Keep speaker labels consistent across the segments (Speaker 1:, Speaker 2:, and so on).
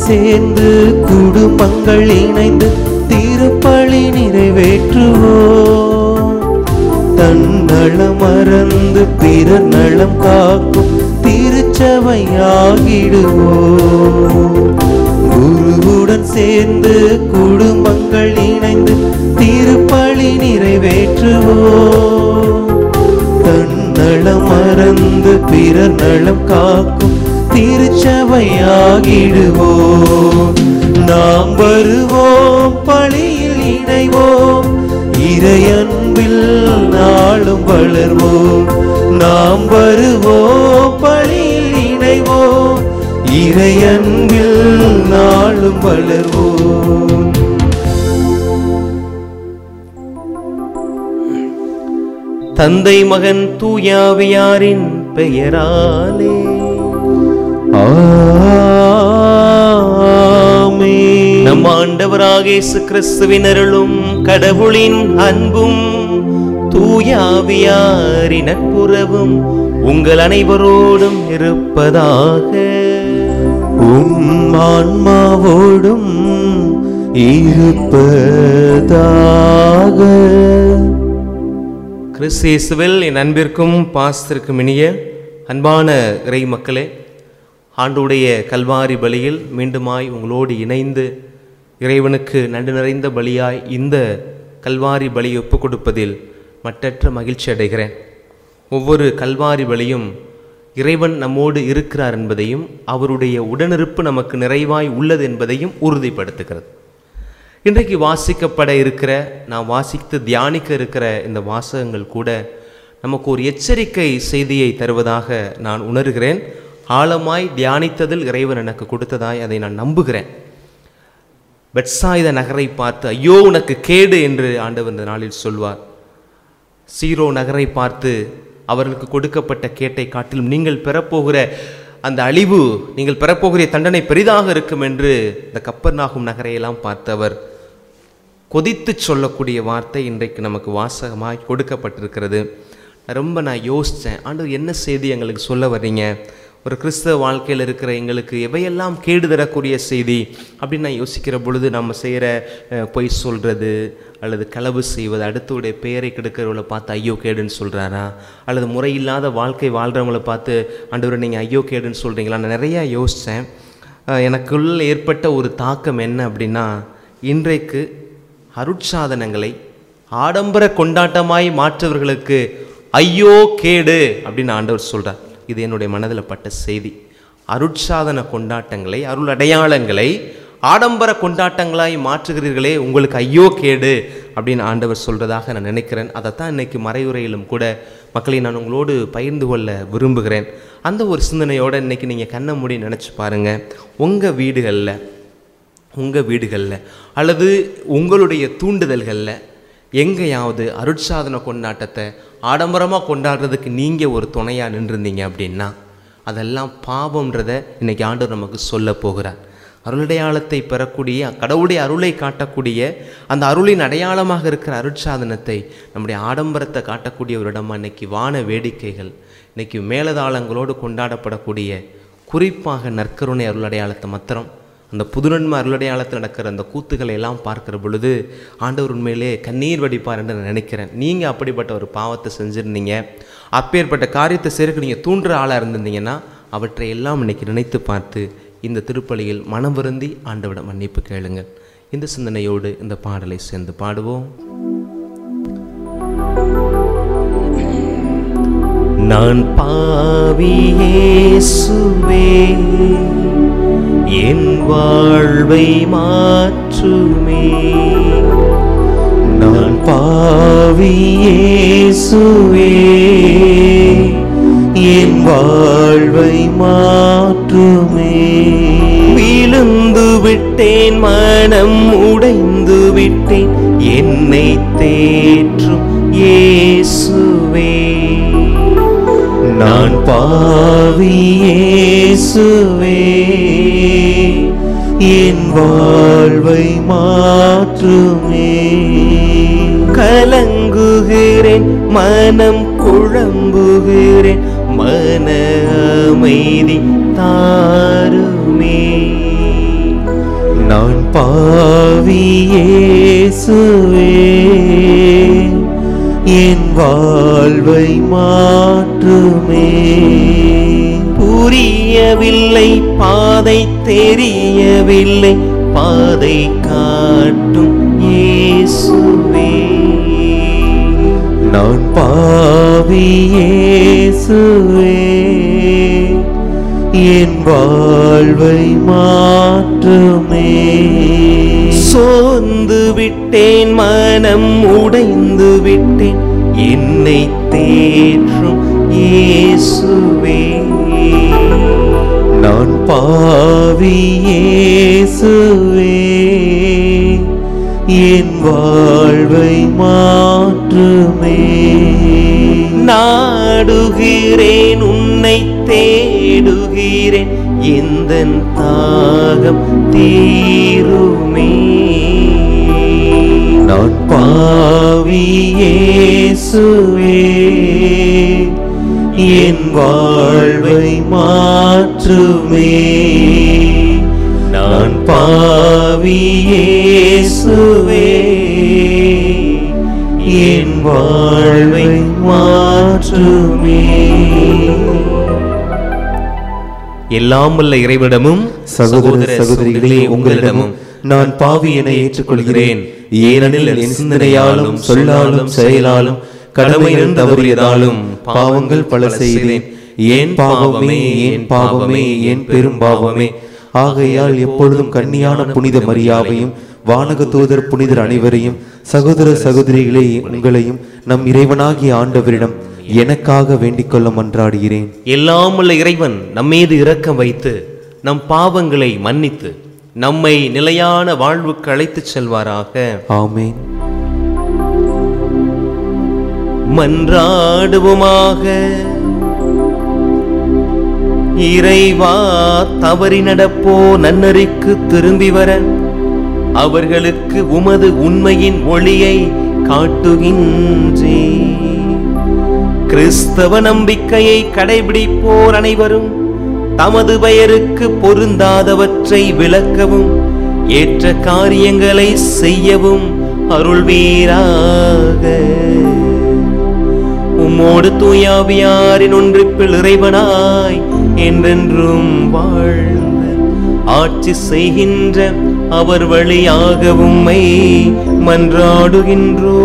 Speaker 1: சேர்ந்து குடும்பங்கள் இணைந்து திருப்பலி நிறைவேற்றுவோம் தன்னலம் மறந்து பிறர் நலம் காக்கும் திருச்சபையாகிடுவோம் குருவுடன் சேர்ந்து குடும்பங்கள் இணைந்து திருப்பலி நிறைவேற்றுவோம் தன்னலம் மறந்து பிறர் நலம் காக்கும் திருச்சபையாகிடுவோம் நாம் வருவோம் பழியில் இணைவோம் இறையன்பில் நாளும் வளர்வோம் நாம் வருவோம் பழியில் இணைவோம் இறையன்பில் நாளும் வளர்வோம் தந்தை மகன் தூயாவியாரின் பெயராலே ஆமென். நம் ஆண்டவராக இயேசு கிறிஸ்துவின் அருளும் கடவுளின் அன்பும் தூயாவியாரின் நட்புறவும் உங்கள் அனைவரோடும் இருப்பதாக உம் ஆன்மாவோடும் இருப்பதாக கிறிஸ்தியேசுவில் என் அன்பிற்கும் பாசத்திற்கும் இனிய அன்பான இறை மக்களே ஆண்டுடைய கல்வாரி பலியில் மீண்டுமாய் உங்களோடு இணைந்து இறைவனுக்கு நன்றி நிறைந்த பலியாய் இந்த கல்வாரி பலியை ஒப்புக் கொடுப்பதில் மட்டற்ற மகிழ்ச்சி அடைகிறேன் ஒவ்வொரு கல்வாரி பலியும் இறைவன் நம்மோடு இருக்கிறார் என்பதையும் அவருடைய உடனிருப்பு நமக்கு நிறைவாய் உள்ளது என்பதையும் உறுதிப்படுத்துகிறது இன்றைக்கு வாசிக்கப்பட இருக்கிற நான் வாசித்து தியானிக்க இருக்கிற இந்த வாசகங்கள் கூட நமக்கு ஒரு எச்சரிக்கை செய்தியை தருவதாக நான் உணர்கிறேன் ஆழமாய் தியானித்ததில் இறைவன் எனக்கு கொடுத்ததாய் அதை நான் நம்புகிறேன் பெட்சாயுத நகரை பார்த்து ஐயோ உனக்கு கேடு என்று ஆண்டவர் இந்த நாளில் சொல்வார் சீரோ நகரை பார்த்து அவர்களுக்கு கொடுக்கப்பட்ட கேட்டை காட்டிலும் நீங்கள் பெறப்போகிற அந்த அழிவு நீங்கள் பெறப்போகிற தண்டனை பெரிதாக இருக்கும் என்று இந்த கப்பர்நாகும் நகரையெல்லாம் பார்த்தவர் கொதித்து சொல்லக்கூடிய வார்த்தை இன்றைக்கு நமக்கு வாசகமாய் கொடுக்கப்பட்டிருக்கிறது ரொம்ப நான் யோசித்தேன் ஆண்டவர் என்ன செய்தி எங்களுக்கு சொல்ல வர்றீங்க ஒரு கிறிஸ்தவ வாழ்க்கையில் இருக்கிற எங்களுக்கு எவையெல்லாம் கேடு தரக்கூடிய செய்தி அப்படின்னு நான் யோசிக்கிற பொழுது நம்ம செய்கிற அஹ், பொய் சொல்கிறது அல்லது களவு செய்வது அடுத்தவுடைய பெயரை கெடுக்கிறவங்கள பார்த்து ஐயோ கேடுன்னு சொல்கிறாரா அல்லது முறையில்லாத வாழ்க்கை வாழ்கிறவங்கள பார்த்து ஆண்டவரை நீங்கள் ஐயோ கேடுன்னு சொல்கிறீங்களா நான் நிறையா யோசித்தேன் எனக்குள்ள ஏற்பட்ட ஒரு தாக்கம் என்ன அப்படின்னா இன்றைக்கு அருட்சாதனங்களை ஆடம்பர கொண்டாட்டமாய் மாற்றவர்களுக்கு ஐயோ கேடு அப்படின்னு ஆண்டவர் சொல்றார் இது என்னுடைய மனதில் பட்ட செய்தி அருட்சாதன கொண்டாட்டங்களை அருள் அடையாளங்களை ஆடம்பர கொண்டாட்டங்களாய் மாற்றுகிறீர்களே உங்களுக்கு ஐயோ கேடு அப்படின்னு ஆண்டவர் சொல்றதாக நான் நினைக்கிறேன் அதைத்தான் இன்னைக்கு மறையுறையிலும் கூட மக்களை நான் உங்களோடு பகிர்ந்து கொள்ள விரும்புகிறேன் அந்த ஒரு சிந்தனையோட இன்னைக்கு நீங்கள் கண்ணை மூடி நினச்சி பாருங்க உங்கள் வீடுகளில் உங்கள் வீடுகளில் அல்லது உங்களுடைய தூண்டுதல்களில் எங்கேயாவது அருட்சாதன கொண்டாட்டத்தை ஆடம்பரமாக கொண்டாடுறதுக்கு நீங்கள் ஒரு துணையாக நின்றுருந்தீங்க அப்படின்னா அதெல்லாம் பாவம்ன்றத இன்னைக்கு ஆண்டவர் நமக்கு சொல்ல போகிறார் அருளடையாளத்தை பெறக்கூடிய கடவுளுடைய அருளை காட்டக்கூடிய அந்த அருளின் அடையாளமாக இருக்கிற அருட்சாதனத்தை நம்முடைய ஆடம்பரத்தை காட்டக்கூடிய ஒரு இடமா இன்னைக்கு வான வேடிக்கைகள் இன்னைக்கு மேலதாளங்களோடு கொண்டாடப்படக்கூடிய குறிப்பாக நற்கருணை அருளடையாளத்தை மாத்திரம் அந்த புதுநன்மை அருளடையாளத்தில் நடக்கிற அந்த கூத்துக்களை எல்லாம் பார்க்கிற பொழுது ஆண்டவர் உண்மையிலே கண்ணீர் வடிப்பார் என்று நான் நினைக்கிறேன் நீங்கள் அப்படிப்பட்ட ஒரு பாவத்தை செஞ்சுருந்தீங்க அப்பேற்பட்ட காரியத்தை செய்யறதுக்கு நீங்கள் தூண்டுற ஆளாக இருந்திருந்தீங்கன்னா அவற்றை எல்லாம் இன்னைக்கு நினைத்து பார்த்து இந்த திருப்பலியில் மனம் வருந்தி ஆண்டவிடம் மன்னிப்பு கேளுங்க இந்த சிந்தனையோடு இந்த பாடலை சேர்ந்து பாடுவோம் நான் பாவியேசுவே என் வாழ்வை மாற்றுமே நான் பாவியேசுவே என் வாழ்வை மாற்றுமே விழுந்து விட்டேன் மனம் உடைந்து விட்டேன் என்னை தேற்றும் இயேசுவே நான் பாவியேசுவே என் வாழ்வை மாற்றுமே கலங்குகிறேன் மனம் குழம்புகிறேன் மன அமைதி தாருமே
Speaker 2: நான் பாவி இயேசுவே என் வாழ்வை மாற்றுமே
Speaker 1: புரியவில்லை பாதை தெரியவில்லை பாதை காட்டும் இயேசுவே
Speaker 2: நான் பாவி இயேசுவே என் வாழ்வை மாற்றுமே
Speaker 1: சோர்ந்து விட்டேன் மனம் உடைந்து விட்டேன் என்னை தேற்றும் இயேசுவே
Speaker 2: நான் பாவி இயேசுவே என் வாழ்வை மாற்றுமே
Speaker 1: நாடுகிறேன் உன்னை தேடுகிறேன் எந்த தாகம் தீருமே
Speaker 2: நான் பாவி இயேசுவே என் வாழ்வை மாற்றுமே நான் பாவி இயேசுவே என் வாழ்வை மாற்றுமே
Speaker 1: எல்லாம் வல்ல இறைவனிடமும்
Speaker 2: சகோதர சகோதரிகளே உங்களிடமும் நான் பாவி என ஏற்றுக்கொள்கிறேன் ஏனெனில் என் சிந்தனையாலும் சொல்லாலும் செயலாலும் கடமையில் தவறியதாலும் பாவங்கள் பல செய்தேன் ஏன் பாவமே ஏன் பாவமே ஏன் பெரும் பாவமே ஆகையால் எப்பொழுதும் கன்னியான புனித மரியாவையும் வானக தூதர் புனிதர் அனைவரையும் சகோதர சகோதரிகளே உங்களையும் நம் இறைவனாகிய ஆண்டவரிடம் எனக்காக வேண்டிக் கொள்ள மன்றாடுகிறேன்
Speaker 1: எல்லாம் வல்ல இறைவன் நம்மீது இரக்கம் வைத்து நம் பாவங்களை மன்னித்து நம்மை நிலையான வாழ்வுக்கு அழைத்துச் செல்வாராக
Speaker 2: ஆமென்
Speaker 1: மன்றாடுவோமாக இறைவா தவறி நடப்போ நன்னறிக்கு திரும்பி வர அவர்களுக்கு உமது உண்மையின் ஒளியை காட்டுகின்றே கிறிஸ்தவ நம்பிக்கையை கடைபிடிப்போர் அனைவரும் தமது பெயருக்கு பொருந்தாதவற்றை விளக்கவும் ஏற்ற காரியங்களை செய்யவும் அருள்வீராக உம்மோடு தூயாவியாரின் ஒன்றிப்பில் இறைவனாய் என்றென்றும் வாழ்ந்து ஆட்சி செய்கின்ற அவர் வழியாக உம்மை மன்றாடுகின்றோ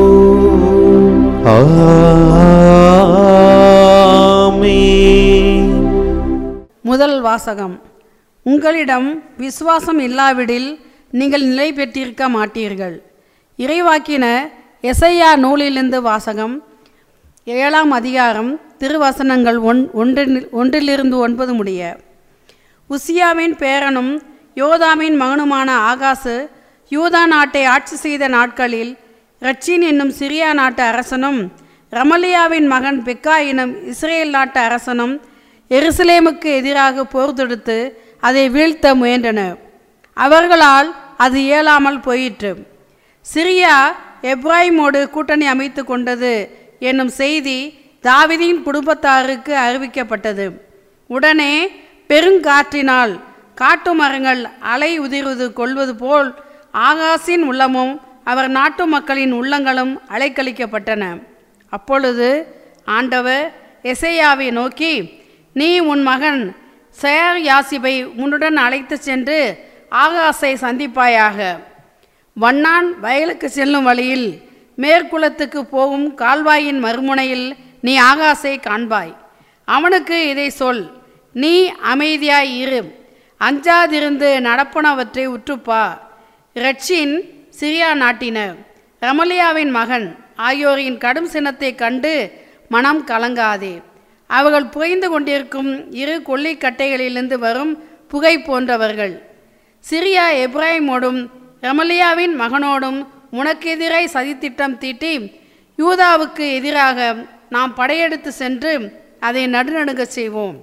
Speaker 2: ஆமென்
Speaker 3: முதல் வாசகம் உங்களிடம் விசுவாசம் இல்லாவிடில் நீங்கள் நிலை பெற்றிருக்க மாட்டீர்கள் இறைவாக்கின எசையா நூலிலிருந்து வாசகம் ஏழாம் அதிகாரம் திருவசனங்கள் ஒன் ஒன்றில் ஒன்றிலிருந்து ஒன்பது முடிய உசியாவின் பேரனும் யோதாமின் மகனுமான ஆகாசு யூதா நாட்டை ஆட்சி செய்த நாட்களில் ரட்சின் என்னும் சிரியா நாட்டு அரசனும் ரமலியாவின் மகன் பெக்கா எனும் இஸ்ரேல் நாட்டு அரசனும் எருசலேமுக்கு எதிராக போர் தொடுத்து அதை வீழ்த்த முயன்றனர் அவர்களால் அது இயலாமல் போயிற்று சிரியா எப்ராஹிமோடு கூட்டணி அமைத்து கொண்டது என்னும் செய்தி தாவீதின் குடும்பத்தாருக்கு அறிவிக்கப்பட்டது உடனே பெருங்காற்றினால் காட்டு மரங்கள் அலை உதிர்வது கொள்வது போல் ஆகாசின் உள்ளமும் அவர் நாட்டு மக்களின் உள்ளங்களும் அலைக்கழிக்கப்பட்டன அப்பொழுது ஆண்டவர் எசையாவை நோக்கி நீ உன் மகன் செயர் யாசிபை உன்னுடன் அழைத்துச் சென்று ஆகாசை சந்திப்பாயாக வண்ணான் வயலுக்கு செல்லும் வழியில் மேற்குலத்துக்கு போகும் கால்வாயின் மறுமுனையில் நீ ஆகாசை காண்பாய் அவனுக்கு இதை சொல் நீ அமைதியாய் இரு அஞ்சாதிருந்து நடப்பனவற்றை உற்றுப்பா ரட்சின் சிரியா நாட்டினர் ரமலியாவின் மகன் ஆகியோரின் கடும் சினத்தை கண்டு மனம் கலங்காதே அவர்கள் புகைந்து கொண்டிருக்கும் இரு கொல்லிக்கட்டைகளிலிருந்து வரும் புகை போன்றவர்கள் சிரியா எப்ராஹிமோடும் ரமலியாவின் மகனோடும் உனக்கு எதிராய் சதித்திட்டம் தீட்டி யூதாவுக்கு எதிராக நாம் படையெடுத்து சென்று அதை நடுநடுங்கச் செய்வோம்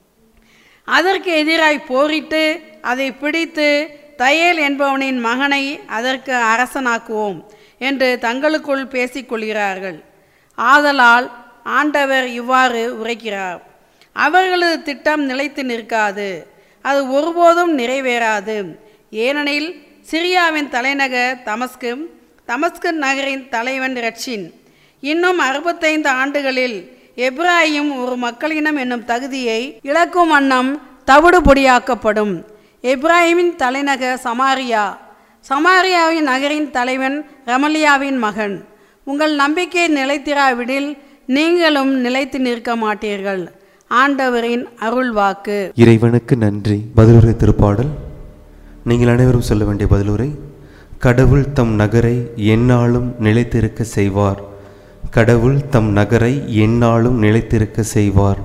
Speaker 3: அதற்கு எதிராய் போரிட்டு அதை பிடித்து தையல் என்பவனின் மகனை அதற்கு அரசனாக்குவோம் என்று தங்களுக்குள் பேசிக்கொள்கிறார்கள் ஆதலால் ஆண்டவர் இவ்வாறு உரைக்கிறார் அவர்களது திட்டம் நிலைத்து நிற்காது அது ஒருபோதும் நிறைவேறாது ஏனெனில் சிரியாவின் தலைநகர் தமஸ்கு தமஸ்கு நகரின் தலைவன் ரட்சின் இன்னும் அறுபத்தைந்து ஆண்டுகளில் எப்ராஹிம் ஒரு மக்களினம் என்னும் தகுதியை இழக்கும் வண்ணம் தவிடு பொடியாக்கப்படும் எப்ராஹிமின் தலைநகர் சமாரியா சமாரியாவின் நகரின் தலைவன் ரமலியாவின் மகன் உங்கள் நம்பிக்கை நிலைத்திராவிடில் நீங்களும் நிலைத்து நிற்க மாட்டீர்கள் ஆண்டவரின் அருள்வாக்கு
Speaker 2: இறைவனுக்கு நன்றி பதிலுரை திருப்பாடல் நீங்கள் அனைவரும் சொல்ல வேண்டிய பதிலுரை கடவுள் தம் நகரை எந்நாளும் நிலைத்திருக்க செய்வார் கடவுள் தம் நகரை எந்நாளும் நிலைத்திருக்க செய்வார்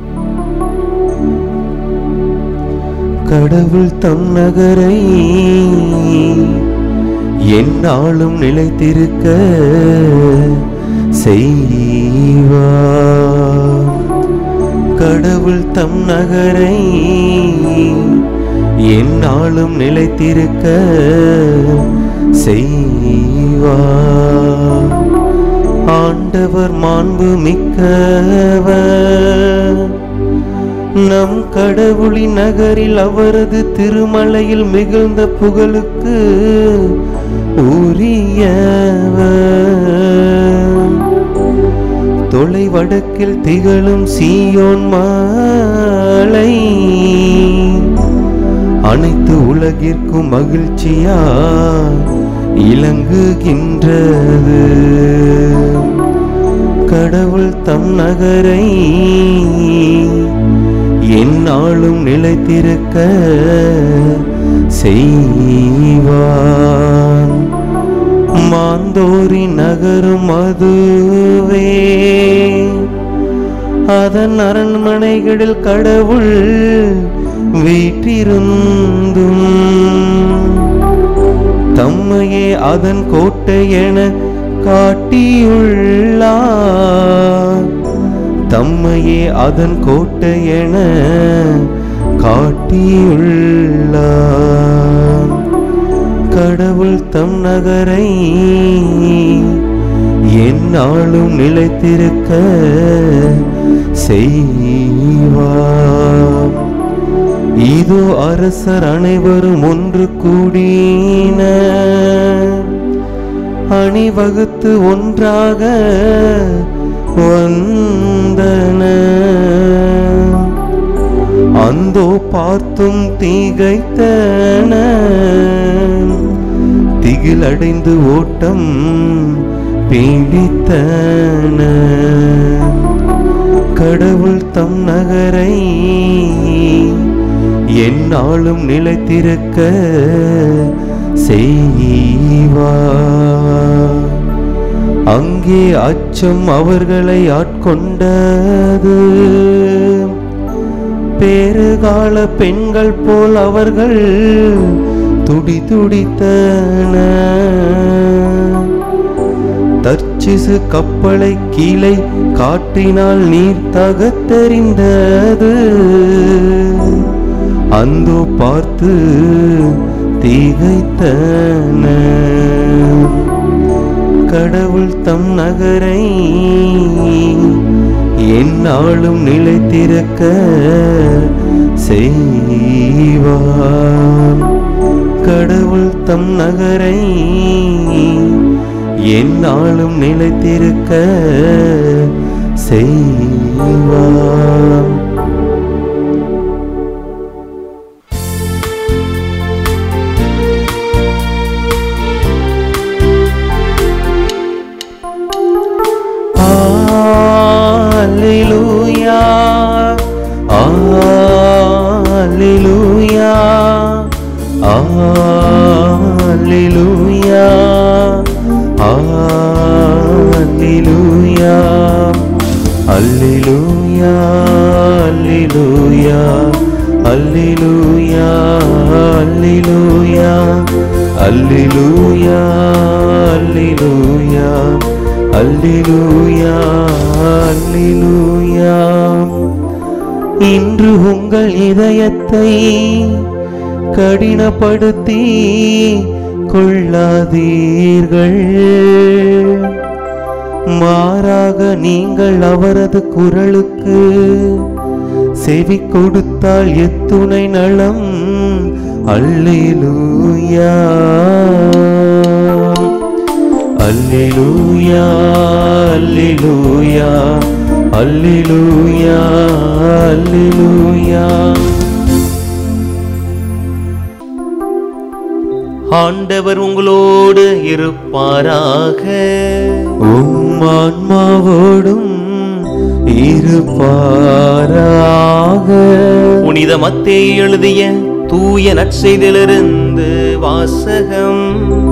Speaker 2: கடவுள் தம் நகரை எந்நாளும் நிலைத்திருக்க செய்வார் கடவுள் தம் நகரை எந்நாளும் நிலைத்திருக்க செய்வார் ஆண்டவர் மாண்பு மிக்கவர் நம் கடவுளின் நகரில் அவரது திருமலையில் மிகுந்த புகழுக்கு உரியவர் தொலை வடக்கில் திகழும் சீயோன் மாலை அனைத்து உலகிற்கும் மகிழ்ச்சியா இலங்குகின்றது கடவுள் தம் நகரை எந்நாளும் நிலைத்திருக்க செய்வான் மாந்தோரி நகரும் அதுவே அதன் அரண்மனைகளில் கடவுள் வீற்றிருந்தும் தம்மையே அதன் கோட்டை என காட்டியுள்ளார் தம்மையே அதன் கோட்டை என காட்டியுள்ளார் கடவுள் தம் நகரை எந்நாளும் நிலைத்திருக்க செய்வார் இதோ அரசர் அனைவரும் ஒன்று கூடின அணிவகுத்து ஒன்றாக வந்தன அந்தோ பார்த்தும் தீகைத்தன திகிலடைந்து ஓட்டம் பீடித்தன கடவுள் தம் நகரை எந்நாளும் நிலைத்திருக்க செய்வார் அங்கே அச்சம் அவர்களை ஆட்கொண்டது பேறுகால பெண்கள் போல் அவர்கள் துடி துடித்தன தர்ச்சிசு கப்பலை கீழே காற்றினால் நீர் தகத்தெறிந்தது அந்தோ பார்த்து தீகைத்தன கடவுள் தம் நகரை எந்நாளும் நிலைத்திருக்க செய்வார் கடவுள் தம் நகரை எந்நாளும் நிலைத்திருக்க செய்வார் Alleluia. Alleluia. Alleluia. Alleluia. Alleluia. Alleluia. Alleluia. Alleluia. Alleluia. Alleluia. அல்லேலூயா அல்லேலூயா இன்று உங்கள் இதயத்தை கடினப்படுத்தி கொள்ளாதீர்கள் மாறாக நீங்கள் அவரது குரலுக்கு செவி கொடுத்தால் எத்துணை நலம் அல்லேலூயா அல்லேலூயா அல்லேலூயா அல்லேலூயா அல்லேலூயா
Speaker 1: ஆண்டவர் உங்களோடு இருப்பாராக
Speaker 2: உம் ஆன்மாவோடும் இருப்பாராக
Speaker 1: புனித மத்தேயு எழுதிய தூய நற்செய்திலிருந்து வாசகம்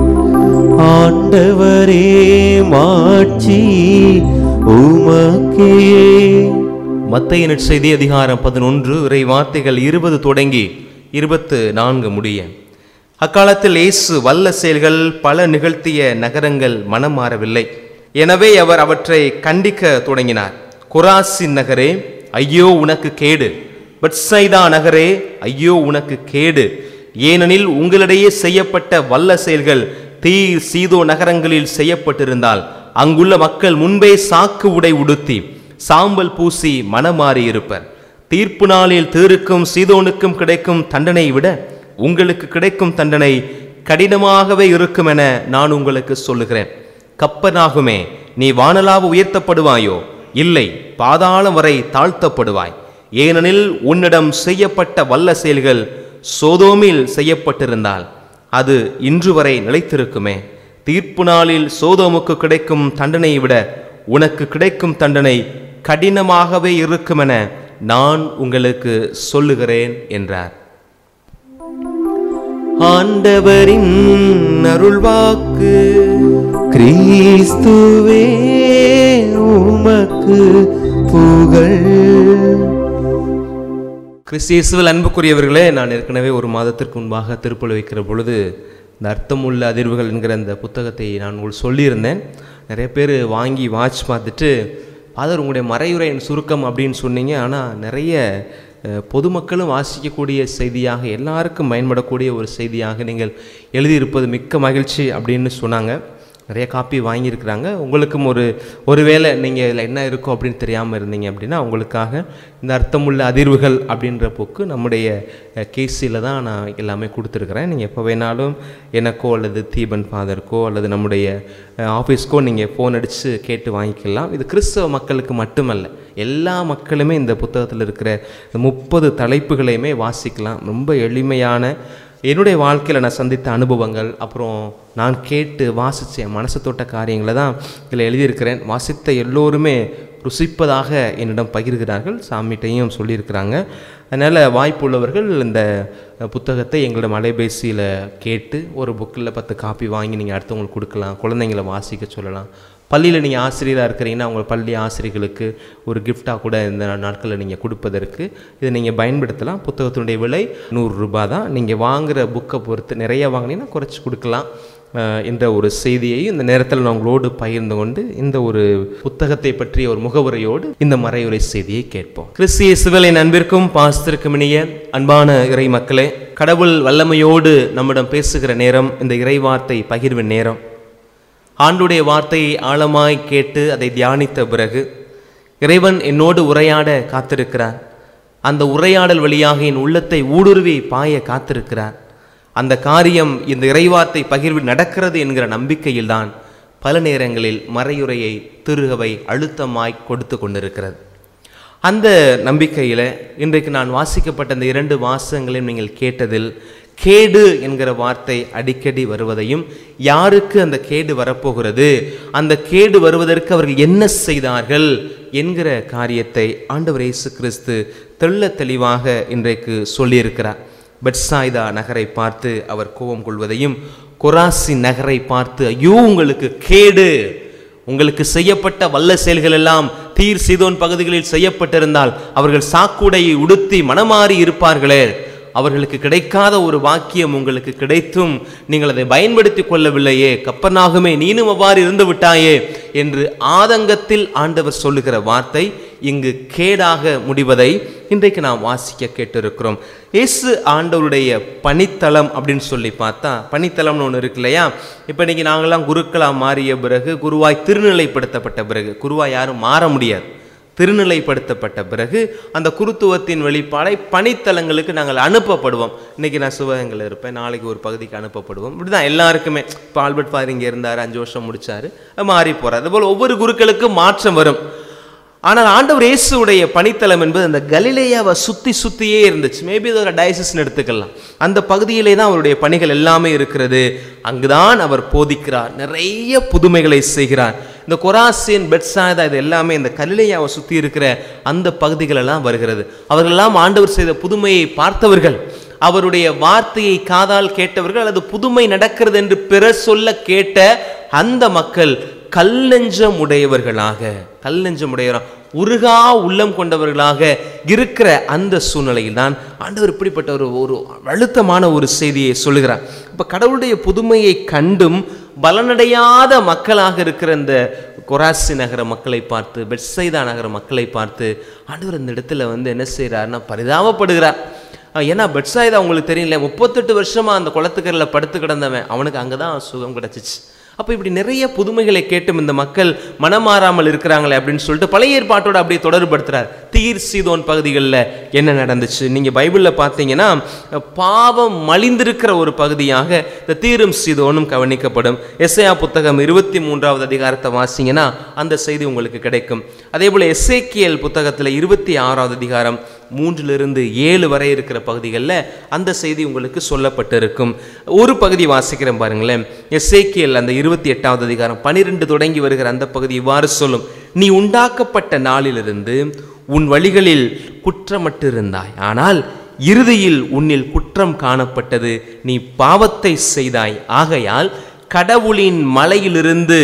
Speaker 2: ஆண்டவரே மாட்சி உமக்கே
Speaker 1: மத்தேயு நற்செய்தி அதிகாரம் பதினொன்று இறை வார்த்தைகள் இருபது தொடங்கி இருபத்து நான்கு முடிய அக்காலத்தில் இயேசு வல்ல செயல்கள் பல நிகழ்த்திய நகரங்கள் மனம் மாறவில்லை எனவே அவர் அவற்றை கண்டிக்க தொடங்கினார் குராசின் நகரே ஐயோ உனக்கு கேடு பட்சைதா நகரே ஐயோ உனக்கு கேடு ஏனெனில் உங்களிடையே செய்யப்பட்ட வல்ல செயல்கள் தீர் சீதோ நகரங்களில் செய்யப்பட்டிருந்தால் அங்குள்ள மக்கள் முன்பே சாக்கு உடை உடுத்தி சாம்பல் பூசி மனமாறி இருப்பர் தீர்ப்பு நாளில் தீருக்கும் சீதோனுக்கும் கிடைக்கும் தண்டனையை விட உங்களுக்கு கிடைக்கும் தண்டனை கடினமாகவே இருக்கும் என நான் உங்களுக்கு சொல்லுகிறேன் கப்பனாகுமே நீ வானலாக உயர்த்தப்படுவாயோ இல்லை பாதாளம் வரை தாழ்த்தப்படுவாய் ஏனெனில் உன்னிடம் செய்யப்பட்ட வல்ல செயல்கள் சோதோமில் செய்யப்பட்டிருந்தால் அது இன்று வரை நிலைத்திருக்குமே தீர்ப்பு நாளில் சோதோமுக்கு கிடைக்கும் தண்டனையை விட உனக்கு கிடைக்கும் தண்டனை கடினமாகவே இருக்குமென நான் உங்களுக்கு சொல்லுகிறேன் என்றார் ஆண்டவரின் அருள்வாக்கு
Speaker 2: கிறிஸ்துவே உமக்கு புகழ்
Speaker 1: கிறிஸ்தியேசுவில் அன்புக்குரியவர்களே நான் ஏற்கனவே ஒரு மாதத்திற்கு முன்பாக திருப்பலி வைக்கிற பொழுது இந்த அர்த்தமுள்ள அதிர்வுகள் என்கிற அந்த புத்தகத்தை நான் உங்களுக்கு சொல்லியிருந்தேன் நிறைய பேர் வாங்கி வாட்ச் பார்த்துட்டு ஃபாதர் உங்களுடைய மறையுரையின் சுருக்கம் அப்படின்னு சொன்னீங்க ஆனால் நிறைய அஹ், பொதுமக்களும் வாசிக்கக்கூடிய செய்தியாக எல்லாருக்கும் பயன்படக்கூடிய ஒரு செய்தியாக நீங்கள் எழுதியிருப்பது மிக்க மகிழ்ச்சி அப்படின்னு சொன்னாங்க நிறைய காப்பி வாங்கியிருக்கிறாங்க உங்களுக்கும் ஒரு ஒருவேளை நீங்கள் இதில் என்ன இருக்கும் அப்படின்னு தெரியாமல் இருந்தீங்க அப்படின்னா உங்களுக்காக இந்த அர்த்தமுள்ள அதிர்வுகள் அப்படின்ற புக்கு நம்முடைய கேசியில் தான் நான் எல்லாமே கொடுத்துருக்குறேன் நீங்கள் எப்போ வேணாலும் எனக்கோ அல்லது தீபன் ஃபாதருக்கோ அல்லது நம்முடைய அஹ், ஆஃபீஸ்க்கோ நீங்கள் ஃபோன் அடித்து கேட்டு வாங்கிக்கலாம் இது கிறிஸ்தவ மக்களுக்கு மட்டுமல்ல எல்லா மக்களுமே இந்த புத்தகத்தில் இருக்கிற முப்பது தலைப்புகளையுமே வாசிக்கலாம் ரொம்ப எளிமையான என்னுடைய வாழ்க்கையில் நான் சந்தித்த அனுபவங்கள் அப்புறம் நான் கேட்டு வாசித்த என் மனசு தொட்ட காரியங்களை தான் இதில் எழுதியிருக்கிறேன் வாசித்த எல்லோருமே ருசிப்பதாக என்னிடம் பகிர்கிறார்கள் சாமிகிட்டையும் சொல்லியிருக்கிறாங்க அதனால் வாய்ப்புள்ளவர்கள் இந்த புத்தகத்தை எங்களிடம் அலைபேசியில் கேட்டு ஒரு புக்கில் பத்து காப்பி வாங்கி நீங்கள் அடுத்தவங்களுக்கு கொடுக்கலாம் குழந்தைங்களை வாசிக்க சொல்லலாம் பள்ளியில் நீங்கள் ஆசிரியராக இருக்கிறீங்கன்னா உங்கள் பள்ளி ஆசிரியர்களுக்கு ஒரு கிஃப்டாக கூட இந்த நாட்களில் நீங்கள் கொடுப்பதற்கு இதை நீங்கள் பயன்படுத்தலாம் புத்தகத்தினுடைய விலை நூறு ரூபாய் தான் நீங்கள் வாங்குகிற புக்கை பொறுத்து நிறைய வாங்கினீங்கன்னா குறைச்சி கொடுக்கலாம் அஹ், என்ற ஒரு செய்தியை இந்த நேரத்தில் நான் உங்களோடு பகிர்ந்து கொண்டு இந்த ஒரு புத்தகத்தை பற்றிய ஒரு முகவுரையோடு இந்த மறையுரை செய்தியை கேட்போம் கிறிஸ்திய சிவலின் அன்பிற்கும் பாஸ்திற்கும் இனிய அன்பான இறை மக்களே கடவுள் வல்லமையோடு நம்மிடம் பேசுகிற நேரம் இந்த இறைவார்த்தை பகிர்வின் நேரம் ஆண்டுடைய வார்த்தையை ஆழமாய் கேட்டு அதை தியானித்த பிறகு இறைவன் என்னோடு உரையாட காத்திருக்கிறார் அந்த உரையாடல் வழியாக என் உள்ளத்தை ஊடுருவி பாய காத்திருக்கிறார் அந்த காரியம் இந்த இறைவார்த்தை பகிர்வில் நடக்கிறது என்கிற நம்பிக்கையில்தான் பல நேரங்களில் மறையுரையை திருகவை அழுத்தமாய் கொடுத்து கொண்டிருக்கிறது அந்த நம்பிக்கையில் இன்றைக்கு நான் வாசிக்கப்பட்ட இந்த இரண்டு வாசகங்களையும் நீங்கள் கேட்டதில் கேடு என்கிற வார்த்தை அடிக்கடி வருவதையும் யாருக்கு அந்த கேடு வரப்போகிறது அந்த கேடு வருவதற்கு அவர்கள் என்ன செய்தார்கள் என்கிற காரியத்தை ஆண்டவர் இயேசு கிறிஸ்து தெள்ள தெளிவாக இன்றைக்கு சொல்லியிருக்கிறார் பெட்சாய்தா நகரை பார்த்து அவர் கோபம் கொள்வதையும் கொராசி நகரை பார்த்து ஐயோ உங்களுக்கு கேடு உங்களுக்கு செய்யப்பட்ட வல்ல செயல்கள் எல்லாம் தீர் சீதோன் பகுதிகளில் செய்யப்பட்டிருந்தால் அவர்கள் சாக்குடையை உடுத்தி மனமாறி இருப்பார்களே அவர்களுக்கு கிடைக்காத ஒரு வாக்கியம் உங்களுக்கு கிடைத்தும் நீங்கள் அதை பயன்படுத்தி கொள்ளவில்லையே கப்பனாகுமே நீனும் அவ்வாறு இருந்து விட்டாயே என்று ஆதங்கத்தில் ஆண்டவர் சொல்லுகிற வார்த்தை இங்கு கேடாக முடிவதை இன்றைக்கு நாம் வாசிக்க கேட்டிருக்கிறோம் இயேசு ஆண்டவருடைய பணித்தளம் அப்படின்னு சொல்லி பார்த்தா பணித்தளம்னு ஒன்று இருக்கு இல்லையா இப்போ இன்னைக்கு நாங்களாம் குருக்களாக மாறிய பிறகு குருவாய் திருநிலைப்படுத்தப்பட்ட பிறகு குருவாய் யாரும் மாற முடியாது திருநிலைப்படுத்தப்பட்ட பிறகு அந்த குருத்துவத்தின் வெளிப்பாடை பணித்தலங்களுக்கு நாங்கள் அனுப்பப்படுவோம் இன்னைக்கு நான் சிவகங்கையில் இருப்பேன் நாளைக்கு ஒரு பகுதிக்கு அனுப்பப்படுவோம் இப்படிதான் எல்லாருக்குமே இப்போ ஆல்பர்ட் ஃபாதர் இங்கே இருந்தார் அஞ்சு வருஷம் முடிச்சாரு மாறி போறார் அதுபோல் ஒவ்வொரு குருக்களுக்கும் மாற்றம் வரும் ஆனால் ஆண்டவர் இயேசுடைய பணித்தலம் என்பது அந்த கலிலேயாவை சுத்தி சுத்தியே இருந்துச்சு மேபி இது ஒரு டயசிஸ்னு எடுத்துக்கலாம் அந்த பகுதியிலே தான் அவருடைய பணிகள் எல்லாமே இருக்கிறது அங்குதான் அவர் போதிக்கிறார் நிறைய புதுமைகளை செய்கிறார் இந்த கொராசின் பெட்சாதா இது எல்லாமே இந்த கலிலேயாவை சுத்தி இருக்கிற அந்த பகுதிகளெல்லாம் வருகிறது அவர்களெல்லாம் ஆண்டவர் செய்த புதுமையை பார்த்தவர்கள் அவருடைய வார்த்தையை காதால் கேட்டவர்கள் அல்லது புதுமை நடக்கிறது என்று பிறர் சொல்ல கேட்ட அந்த மக்கள் கல்லெஞ்சம் உடையவர்களாக கல்லெஞ்சம் உடையவராக உருகா உள்ளம் கொண்டவர்களாக இருக்கிற அந்த சூழ்நிலையில் தான் ஆண்டவர் இப்படிப்பட்ட ஒரு ஒரு அழுத்தமான ஒரு செய்தியை சொல்லுகிறார் இப்போ கடவுளுடைய புதுமையை கண்டும் பலனடையாத மக்களாக இருக்கிற இந்த கொராசி நகர மக்களை பார்த்து பெட்சைதா நகர மக்களை பார்த்து ஆண்டவர் இந்த இடத்துல வந்து என்ன செய்கிறாருன்னா பரிதாபப்படுகிறார் அஹ் ஏன்னா பெட்சாயிதா உங்களுக்கு தெரியல முப்பத்தெட்டு வருஷமா அந்த குளத்துக்கரில் படுத்து கிடந்தவன் அவனுக்கு அங்கே தான் சுகம் கிடச்சிச்சு அப்போ இப்படி நிறைய புதுமைகளை கேட்டும் இந்த மக்கள் மனமாறாமல் இருக்கிறாங்களே அப்படின்னு சொல்லிட்டு பழைய ஏற்பாட்டோட அப்படியே தொடர்படுத்துறார் தீர் சீதோன் பகுதிகளில் என்ன நடந்துச்சு நீங்கள் பைபிளில் பார்த்தீங்கன்னா பாவம் மலிந்திருக்கிற ஒரு பகுதியாக இந்த தீரும் சீதோனும் கவனிக்கப்படும் எஸ்ஐயா புத்தகம் இருபத்தி மூன்றாவது அதிகாரத்தை வாசிங்கன்னா அந்த செய்தி உங்களுக்கு கிடைக்கும் அதே போல் எஸ்ஏக்கியல் புத்தகத்தில் இருபத்தி ஆறாவது அதிகாரம் மூன்றிலிருந்து ஏழு வரை இருக்கிற பகுதிகளில் அந்த செய்தி உங்களுக்கு சொல்லப்பட்டிருக்கும் ஒரு பகுதி வாசிக்கிறேன் பாருங்களேன் எஸ்ஏக்கியல் அந்த இருபத்தி எட்டாவது அதிகாரம் பனிரெண்டு தொடங்கி வருகிற அந்த பகுதி இவ்வாறு சொல்லும் நீ உண்டாக்கப்பட்ட நாளிலிருந்து உன் வழிகளில் குற்றமட்டிருந்தாய் ஆனால் இறுதியில் உன்னில் குற்றம் காணப்பட்டது நீ பாவத்தை செய்தாய் ஆகையால் கடவுளின் மலையிலிருந்து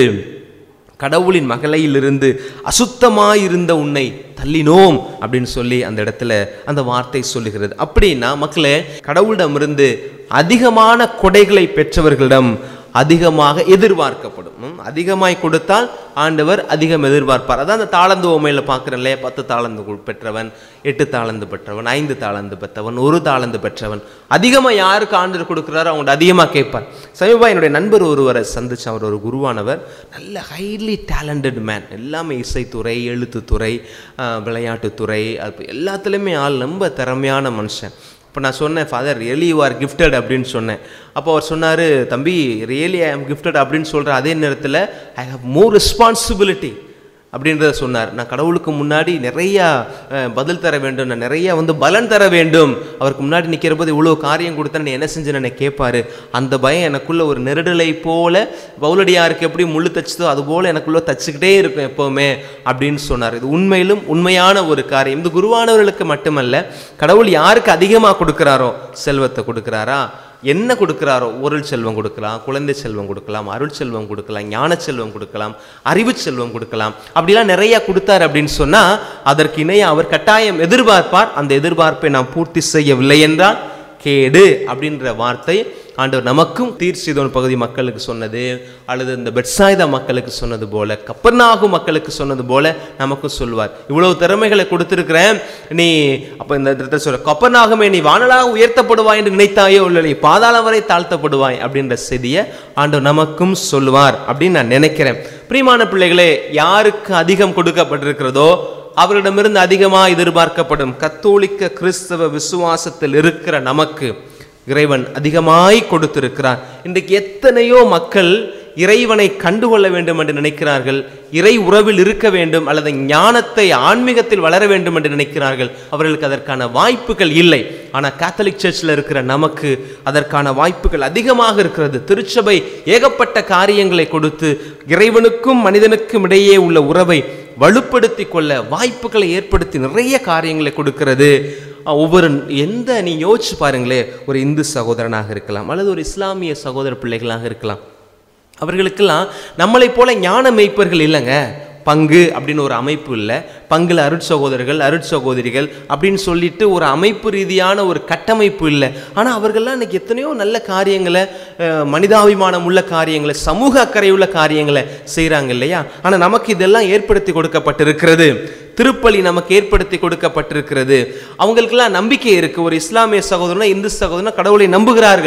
Speaker 1: கடவுளின் மகளையிலிருந்து அசுத்தமாயிருந்த உன்னை தள்ளினோம் அப்படின்னு சொல்லி அந்த இடத்துல அந்த வார்த்தை சொல்லுகிறது அப்படின்னா மக்களே கடவுளிடமிருந்து அதிகமான கொடைகளை பெற்றவர்களிடம் அதிகமாக எதிர்பார்க்கப்படும் ம், அதிகமாய் கொடுத்தால் ஆண்டவர் அதிகம் எதிர்பார்ப்பார் அதான் அந்த தாளந்து உமையில் பார்க்குறேன் இல்லையா பத்து தாளந்து கு- பெற்றவன் எட்டு தாளந்து பெற்றவன் ஐந்து தாளந்து பெற்றவன் ஒரு தாளந்து பெற்றவன் அதிகமாக யாருக்கு ஆண்டவர் கொடுக்குறாரோ அவங்கள்ட்ட அதிகமாக கேட்பார் சமீபா என்னுடைய நண்பர் ஒருவரை சந்திச்சு அவர் ஒரு குருவானவர் நல்ல ஹைலி டேலண்டட் மேன் எல்லாமே இசைத்துறை எழுத்துத்துறை ஆஹ், விளையாட்டுத்துறை அது எல்லாத்துலேயுமே ஆள் ரொம்ப திறமையான மனுஷன் இப்போ நான் சொன்னேன் father really you are gifted அப்படின்னு சொன்னேன் அப்போ அவர் சொன்னார் தம்பி ரியலி ஐ ஆம் கிஃப்டட் அப்படின்னு சொல்கிற அதே நேரத்தில் ஐ ஹவ் மோர் ரெஸ்பான்சிபிலிட்டி அப்படின்றத சொன்னார் நான் கடவுளுக்கு முன்னாடி நிறையா அஹ், பதில் தர வேண்டும் நான் நிறைய வந்து பலன் தர வேண்டும் அவருக்கு முன்னாடி நிற்கிற போது இவ்வளோ காரியம் கொடுத்தா நீ என்ன செஞ்சேன்னு என்னை கேட்பாரு அந்த பயம் எனக்குள்ள ஒரு நெருடலை போல பவுலடியாருக்கு எப்படி முள்ளு தச்சுதோ அது போல எனக்குள்ள தச்சுக்கிட்டே இருக்கும் எப்போவுமே அப்படின்னு சொன்னார் இது உண்மையிலும் உண்மையான ஒரு காரியம் இது குருவானவர்களுக்கு மட்டுமல்ல கடவுள் யாருக்கு அதிகமாக கொடுக்குறாரோ செல்வத்தை கொடுக்குறாரா என்ன கொடுக்குறாரோ பொருள் செல்வம் கொடுக்கலாம் குழந்தை செல்வம் கொடுக்கலாம் அருள் செல்வம் கொடுக்கலாம் ஞான செல்வம் கொடுக்கலாம் அறிவு செல்வம் கொடுக்கலாம் அப்படிலாம் நிறைய கொடுத்தார் அப்படின்னு சொன்னா அதற்கு இணைய அவர் கட்டாயம் எதிர்பார்ப்பார் அந்த எதிர்பார்ப்பை நாம் பூர்த்தி செய்யவில்லை என்றால் கேடு அப்படின்ற வார்த்தை ஆண்டவர் நமக்கும் தீர்சிதோன் பகுதி மக்களுக்கு சொன்னது அல்லது இந்த பெட்சாயுதா மக்களுக்கு சொன்னது போல கப்பர்நாகு மக்களுக்கு சொன்னது போல நமக்கும் சொல்வார் இவ்வளவு திறமைகளை கொடுத்திருக்கிறேன் நீ அப்ப இந்த இடத்துல சொல்ற கப்பர்நாகமே நீ வானலாக உயர்த்தப்படுவாய் என்று நினைத்தாயோ இல்லை நீ பாதாளம் வரை தாழ்த்தப்படுவாய் அப்படின்ற செய்தியை ஆண்டவர் நமக்கும் சொல்லுவார் அப்படின்னு நான் நினைக்கிறேன் பிரியமான பிள்ளைகளே யாருக்கு அதிகம் கொடுக்கப்பட்டிருக்கிறதோ அவரிடமிருந்து அதிகமாக எதிர்பார்க்கப்படும் கத்தோலிக்க கிறிஸ்தவ விசுவாசத்தில் இருக்கிற நமக்கு இறைவன் அதிகமாய் கொடுத்திருக்கிறார் இன்றைக்கு எத்தனையோ மக்கள் இறைவனை கண்டுகொள்ள வேண்டும் என்று நினைக்கிறார்கள் இறை உறவில் இருக்க வேண்டும் அல்லது ஞானத்தை ஆன்மீகத்தில் வளர வேண்டும் என்று நினைக்கிறார்கள் அவர்களுக்கு அதற்கான வாய்ப்புகள் இல்லை ஆனால் கேத்தலிக் சர்ச்சில் இருக்கிற நமக்கு அதற்கான வாய்ப்புகள் அதிகமாக இருக்கிறது திருச்சபை ஏகப்பட்ட காரியங்களை கொடுத்து இறைவனுக்கும் மனிதனுக்கும் இடையே உள்ள உறவை வலுப்படுத்தி கொள்ள வாய்ப்புகளை ஏற்படுத்தி நிறைய காரியங்களை கொடுக்கிறது அஹ் ஒவ்வொரு எந்த நீ யோசிச்சு பாருங்களே ஒரு இந்து சகோதரனாக இருக்கலாம் அல்லது ஒரு இஸ்லாமிய சகோதர பிள்ளைகளாக இருக்கலாம் அவர்களுக்கெல்லாம் நம்மளைப் போல ஞான மெய்ப்பர்கள் இல்லைங்க பங்கு அப்படின்னு ஒரு அமைப்பு இல்லை பங்குல அருட்சகோதரர்கள் அருட்சகோதரிகள் அப்படின்னு சொல்லிட்டு ஒரு அமைப்பு ரீதியான ஒரு கட்டமைப்பு இல்லை ஆனால் அவர்கள்லாம் இன்னைக்கு எத்தனையோ நல்ல காரியங்களை அஹ், மனிதாபிமானம் உள்ள காரியங்களை சமூக அக்கறையுள்ள காரியங்களை செய்கிறாங்க இல்லையா ஆனால் நமக்கு இதெல்லாம் ஏற்படுத்தி கொடுக்கப்பட்டிருக்கிறது திருப்பலி நமக்கு ஏற்படுத்தி கொடுக்கப்பட்டிருக்கிறது அவங்களுக்கெல்லாம் நம்பிக்கை இருக்கு ஒரு இஸ்லாமிய சகோதரனா இந்து சகோதரனா கடவுளை நம்புகிறார்கள்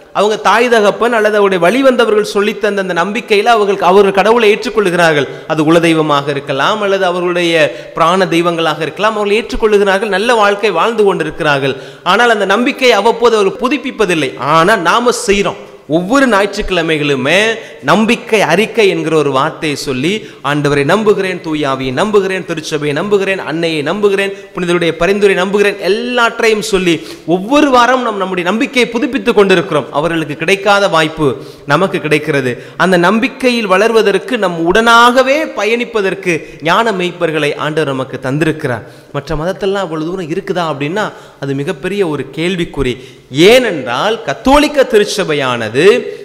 Speaker 1: அவங்க தாய் தகப்பன் அல்லது அவருடைய வழி வந்தவர்கள் சொல்லித் தந்த அந்த நம்பிக்கையில் அவர்கள் அவர்கள் கடவுளை ஏற்றுக்கொள்கிறார்கள் அது குலதெய்வமாக இருக்கலாம் அல்லது அவர்களுடைய பிராண தெய்வங்களாக இருக்கலாம் அவர்கள் ஏற்றுக்கொள்ளுகிறார்கள் நல்ல வாழ்க்கை வாழ்ந்து கொண்டிருக்கிறார்கள் ஆனால் அந்த நம்பிக்கை அவ்வப்போது அவர்கள் புதுப்பிப்பதில்லை ஆனால் நாம செய்கிறோம் ஒவ்வொரு ஞாயிற்றுக்கிழமைகளுமே நம்பிக்கை அறிக்கை என்கிற ஒரு வார்த்தையை சொல்லி ஆண்டவரை நம்புகிறேன் தூயாவியை நம்புகிறேன் திருச்சபையை நம்புகிறேன் அன்னையை நம்புகிறேன் புனிதருடைய பரிந்துரை நம்புகிறேன் எல்லாற்றையும் சொல்லி ஒவ்வொரு வாரம் நம் நம்முடைய நம்பிக்கையை புதுப்பித்துக் கொண்டிருக்கிறோம் அவர்களுக்கு கிடைக்காத வாய்ப்பு நமக்கு கிடைக்கிறது அந்த நம்பிக்கையில் வளர்வதற்கு நம் உடனாகவே பயணிப்பதற்கு ஞான மெய்ப்பர்களை ஆண்டவர் நமக்கு தந்திருக்கிறார் மற்ற மதத்தெல்லாம் அவ்வளவு தூரம் இருக்குதா அப்படின்னா அது மிகப்பெரிய ஒரு கேள்விக்குறி ஏனென்றால் கத்தோலிக்க திருச்சபையானது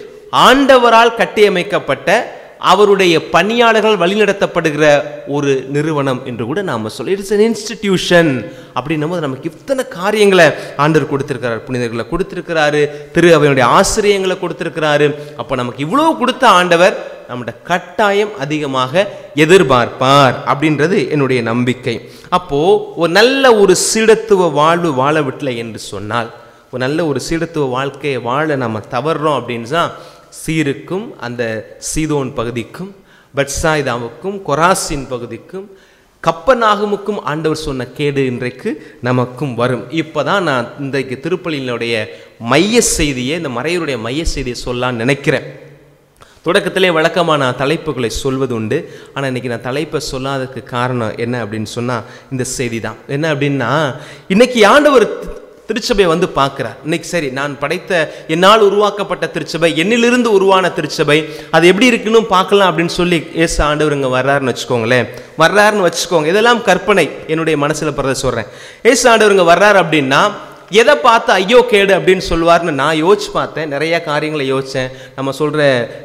Speaker 1: ஆண்டவரால் கட்டியமைக்கப்பட்ட அவருடைய பணியாளர்கள் வழிநடத்தப்படுகிற ஒரு நிறுவனம் என்று கூட நாம சொல்ல இட்ஸ் an இன்ஸ்டிடியூஷன் அப்படின்னும் போது நமக்கு இத்தனை காரியங்களை ஆண்டவர் கொடுத்திருக்கிறார் புனிதர்களை கொடுத்திருக்கிறாரு திரு அவையுடைய ஆசிரியங்களை கொடுத்திருக்கிறாரு அப்போ நமக்கு இவ்வளோ கொடுத்த ஆண்டவர் நம்முடைய கட்டாயம் அதிகமாக எதிர்பார்ப்பார் அப்படின்றது என்னுடைய நம்பிக்கை அப்போ ஒரு நல்ல ஒரு சீடத்துவ வாழ்வு வாழ விட்டல என்று சொன்னால் ஒரு நல்ல ஒரு சீடத்துவ வாழ்க்கையை வாழ நம்ம தவறுறோம் அப்படின்னு தான் சீருக்கும் அந்த சீதோன் பகுதிக்கும் பட்சாய்தாவுக்கும் கொராசின் பகுதிக்கும் கப்பநாகமுக்கும் ஆண்டவர் சொன்ன கேடு இன்றைக்கு நமக்கும் வரும் இப்போதான் நான் இன்றைக்கு திருப்பலியினுடைய மைய செய்தியை இந்த மறையருடைய மைய செய்தியை சொல்லலாம்னு நினைக்கிறேன் தொடக்கத்திலே வழக்கமாக நான் தலைப்புகளை சொல்வது உண்டு ஆனால் இன்னைக்கு நான் தலைப்பை சொல்லாததுக்கு காரணம் என்ன அப்படின்னு சொன்னால் இந்த செய்தி தான் என்ன அப்படின்னா இன்னைக்கு ஆண்டவர் தி- திருச்சபையை வந்து பார்க்குறார் இன்னைக்கு சரி நான் படைத்த என்னால் உருவாக்கப்பட்ட திருச்சபை என்னிலிருந்து உருவான திருச்சபை அது எப்படி இருக்குன்னு பார்க்கலாம் அப்படின்னு சொல்லி ஏசு ஆண்டவர் இங்கே வர்றாருன்னு வச்சுக்கோங்களேன் வர்றாருன்னு வச்சுக்கோங்க இதெல்லாம் கற்பனை என்னுடைய மனசில் பிறத சொல்கிறேன் ஏசு ஆண்டவர் இங்கே வர்றாரு அப்படின்னா எதை பார்த்து ஐயோ கேடு அப்படின்னு சொல்லுவார்னு நான் யோசிச்சு பார்த்தேன் நிறைய காரியங்களை யோசித்தேன் நம்ம சொல்கிற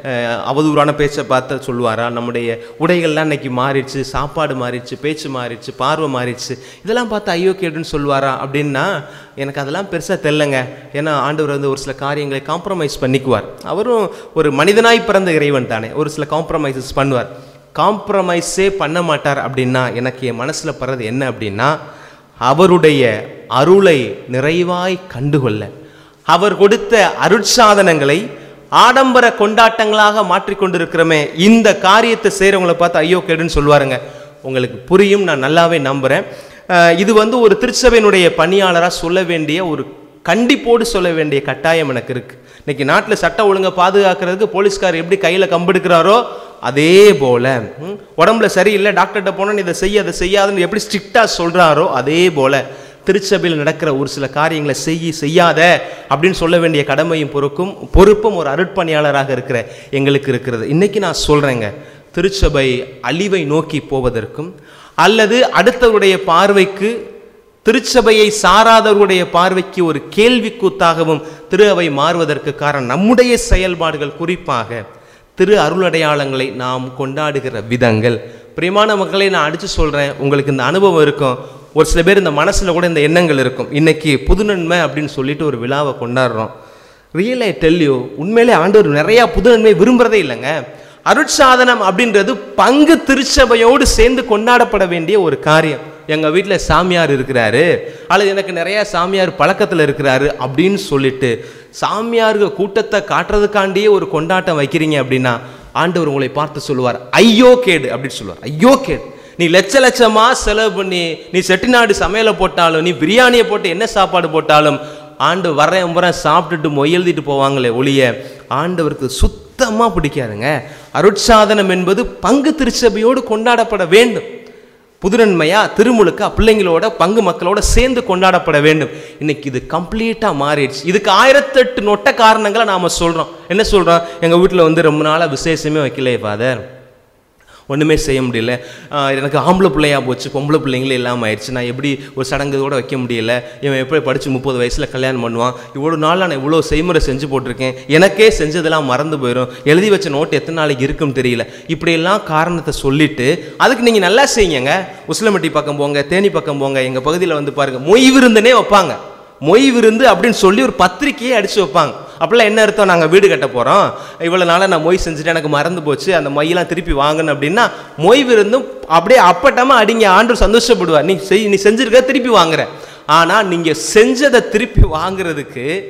Speaker 1: அவதூறான பேச்சை பார்த்து சொல்லுவாரா நம்முடைய உடைகள்லாம் இன்னைக்கு மாறிடுச்சு சாப்பாடு மாறிடுச்சு பேச்சு மாறிடுச்சு பார்வை மாறிடுச்சு இதெல்லாம் பார்த்து ஐயோ கேடுன்னு சொல்லுவாரா அப்படின்னா எனக்கு அதெல்லாம் பெருசாக தெரிலங்க ஏன்னா ஆண்டவர் வந்து ஒரு சில காரியங்களை காம்ப்ரமைஸ் பண்ணிக்குவார் அவரும் ஒரு மனிதனாய் பிறந்த இறைவன் தானே ஒரு சில காம்ப்ரமைசஸ் பண்ணுவார் காம்ப்ரமைஸே பண்ண மாட்டார் அப்படின்னா எனக்கு என் மனசில் படுறது என்ன அப்படின்னா அவருடைய அருளை நிறைவாய் கண்டுகொள்ள அவர் கொடுத்த அருட்சாதனங்களை ஆடம்பர கொண்டாட்டங்களாக மாற்றிக்கொண்டிருக்கிறோமே இந்த காரியத்தை செய்கிறவங்களை பார்த்து ஐயோ கேடுன்னு சொல்லுவாருங்க உங்களுக்கு புரியும் நான் நல்லாவே நம்புகிறேன் அஹ் இது வந்து ஒரு திருச்சபையினுடைய பணியாளராக சொல்ல வேண்டிய ஒரு கண்டிப்போடு சொல்ல வேண்டிய கட்டாயம் எனக்கு இருக்கு இன்னைக்கு நாட்டில் சட்டம் ஒழுங்கை பாதுகாக்கிறதுக்கு போலீஸ்கார் எப்படி கையில் கம்பெடுக்கிறாரோ அதே போல ம், உடம்புல சரியில்லை டாக்டர்கிட்ட போனால் நீ இதை செய்ய அதை செய்யாதுன்னு எப்படி ஸ்ட்ரிக்டாக சொல்கிறாரோ அதே போல திருச்சபையில் நடக்கிற ஒரு சில காரியங்களை செய்ய செய்யாத அப்படின்னு சொல்ல வேண்டிய கடமையும் பொறுக்கும் பொறுப்பும் ஒரு அருட்பணியாளராக இருக்கிற எங்களுக்கு இருக்கிறது இன்னைக்கு நான் சொல்கிறேங்க திருச்சபை அழிவை நோக்கி போவதற்கும் அல்லது அடுத்தவருடைய பார்வைக்கு திருச்சபையை சாராதவருடைய பார்வைக்கு ஒரு கேள்விக்கூத்தாகவும் திரு அவை மாறுவதற்கு காரணம் நம்முடைய செயல்பாடுகள் குறிப்பாக திரு அருளடையாளங்களை நாம் கொண்டாடுகிற விதங்கள் பிரியமான மக்களை நான் அடித்து சொல்கிறேன் உங்களுக்கு இந்த அனுபவம் இருக்கும் ஒரு சில பேர் இந்த மனசில் கூட இந்த எண்ணங்கள் இருக்கும் இன்னைக்கு புதுநன்மை அப்படின்னு சொல்லிட்டு ஒரு விழாவை கொண்டாடுறோம் ரியல் ஐ டெல் யூ உண்மையிலே ஆண்டவர் நிறையா புதுநன்மை விரும்புகிறதே இல்லைங்க அருட்சாதனம் அப்படின்றது பங்கு திருச்சபையோடு சேர்ந்து கொண்டாடப்பட வேண்டிய ஒரு காரியம் எங்கள் வீட்டில் சாமியார் இருக்கிறாரு அல்லது எனக்கு நிறைய சாமியார் பழக்கத்தில் இருக்கிறாரு அப்படின்னு சொல்லிட்டு சாமியாருக்கு கூட்டத்தை காட்டுறதுக்காண்டியே ஒரு கொண்டாட்டம் வைக்கிறீங்க அப்படின்னா ஆண்டவர் உங்களை பார்த்து சொல்லுவார் ஐயோ கேடு அப்படின்னு சொல்லுவார் ஐயோ கேடு நீ லட்ச லட்சமா செலவு பண்ணி நீ செட்டிநாடு சமையலை போட்டாலும் நீ பிரியாணியை போட்டு என்ன சாப்பாடு போட்டாலும் ஆண்டு வரேன் வரேன் சாப்பிட்டுட்டு மொய் எழுதிட்டு போவாங்களே ஒளிய ஆண்டவருக்கு சுத்தமாக பிடிக்காதுங்க அருட்சாதனம் என்பது பங்கு திருச்சபையோடு கொண்டாடப்பட வேண்டும் புதுநன்மையா திருமுழுக்கா பிள்ளைங்களோட பங்கு மக்களோட சேர்ந்து கொண்டாடப்பட வேண்டும் இன்னைக்கு இது கம்ப்ளீட்டாக மாறிடுச்சு இதுக்கு ஆயிரத்தெட்டு நொட்ட காரணங்களை நாம் சொல்கிறோம் என்ன சொல்கிறோம் எங்கள் வீட்டில் வந்து ரொம்ப நாளாக விசேஷமே வைக்கலையே ஃபாதர் ஒன்றுமே செய்ய முடியல ஆஹ் எனக்கு ஆம்பளை பிள்ளையா போச்சு பொம்பளை பிள்ளைங்களே இல்லாமல் ஆயிடுச்சு நான் எப்படி ஒரு சடங்கு கூட வைக்க முடியல இவன் எப்படி படித்து முப்பது வயசில் கல்யாணம் பண்ணுவான் இவ்வளோ நாள் நான் இவ்வளோ செய்முறை செஞ்சு போட்டிருக்கேன் எனக்கே செஞ்சதெல்லாம் மறந்து போயிடும் எழுதி வச்ச நோட்டு எத்தனை நாளைக்கு இருக்குன்னு தெரியல இப்படியெல்லாம் காரணத்தை சொல்லிட்டு அதுக்கு நீங்கள் நல்லா செய்யுங்க உசிலம்பட்டி பக்கம் போங்க தேனி பக்கம் போங்க எங்கள் பகுதியில் வந்து பாருங்கள் மொய் விருந்துனே வைப்பாங்க மொய் விருந்து அப்படின்னு சொல்லி ஒரு பத்திரிக்கையே அடிச்சு வைப்பாங்க அப்படிலாம் என்ன அர்த்தம் நாங்கள் வீடு கட்ட போகிறோம் இவ்வளோ நாளாக நான் மொய் செஞ்சுட்டு எனக்கு மறந்து போச்சு அந்த மொய்யெல்லாம் திருப்பி வாங்கணும் அப்படின்னா மொய் விருந்தும் அப்படியே அப்பட்டமா அடிங்க ஆண்டு சந்தோஷப்படுவார் நீ செய் நீ செஞ்சிருக்க திருப்பி வாங்குற ஆனால் நீங்கள் செஞ்சதை திருப்பி வாங்குறதுக்கு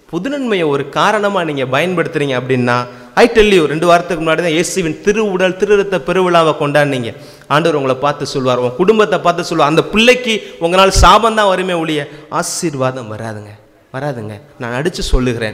Speaker 1: புதுநன்மையை ஒரு காரணமாக நீங்கள் பயன்படுத்துறீங்க அப்படின்னா ஐ டெல்லியூ ரெண்டு வாரத்துக்கு முன்னாடி தான் இயேசுவின் திருவுடல் திருரத்த பெருவிழாவை கொண்டாடினீங்க ஆண்டவர் உங்களை பார்த்து சொல்வார் உன் குடும்பத்தை பார்த்து சொல்லுவார் அந்த பிள்ளைக்கு உங்களால் சாபம் தான் வருமே ஒழிய ஆசீர்வாதம் வராதுங்க வராதுங்க நான் அடித்து சொல்லுகிறேன்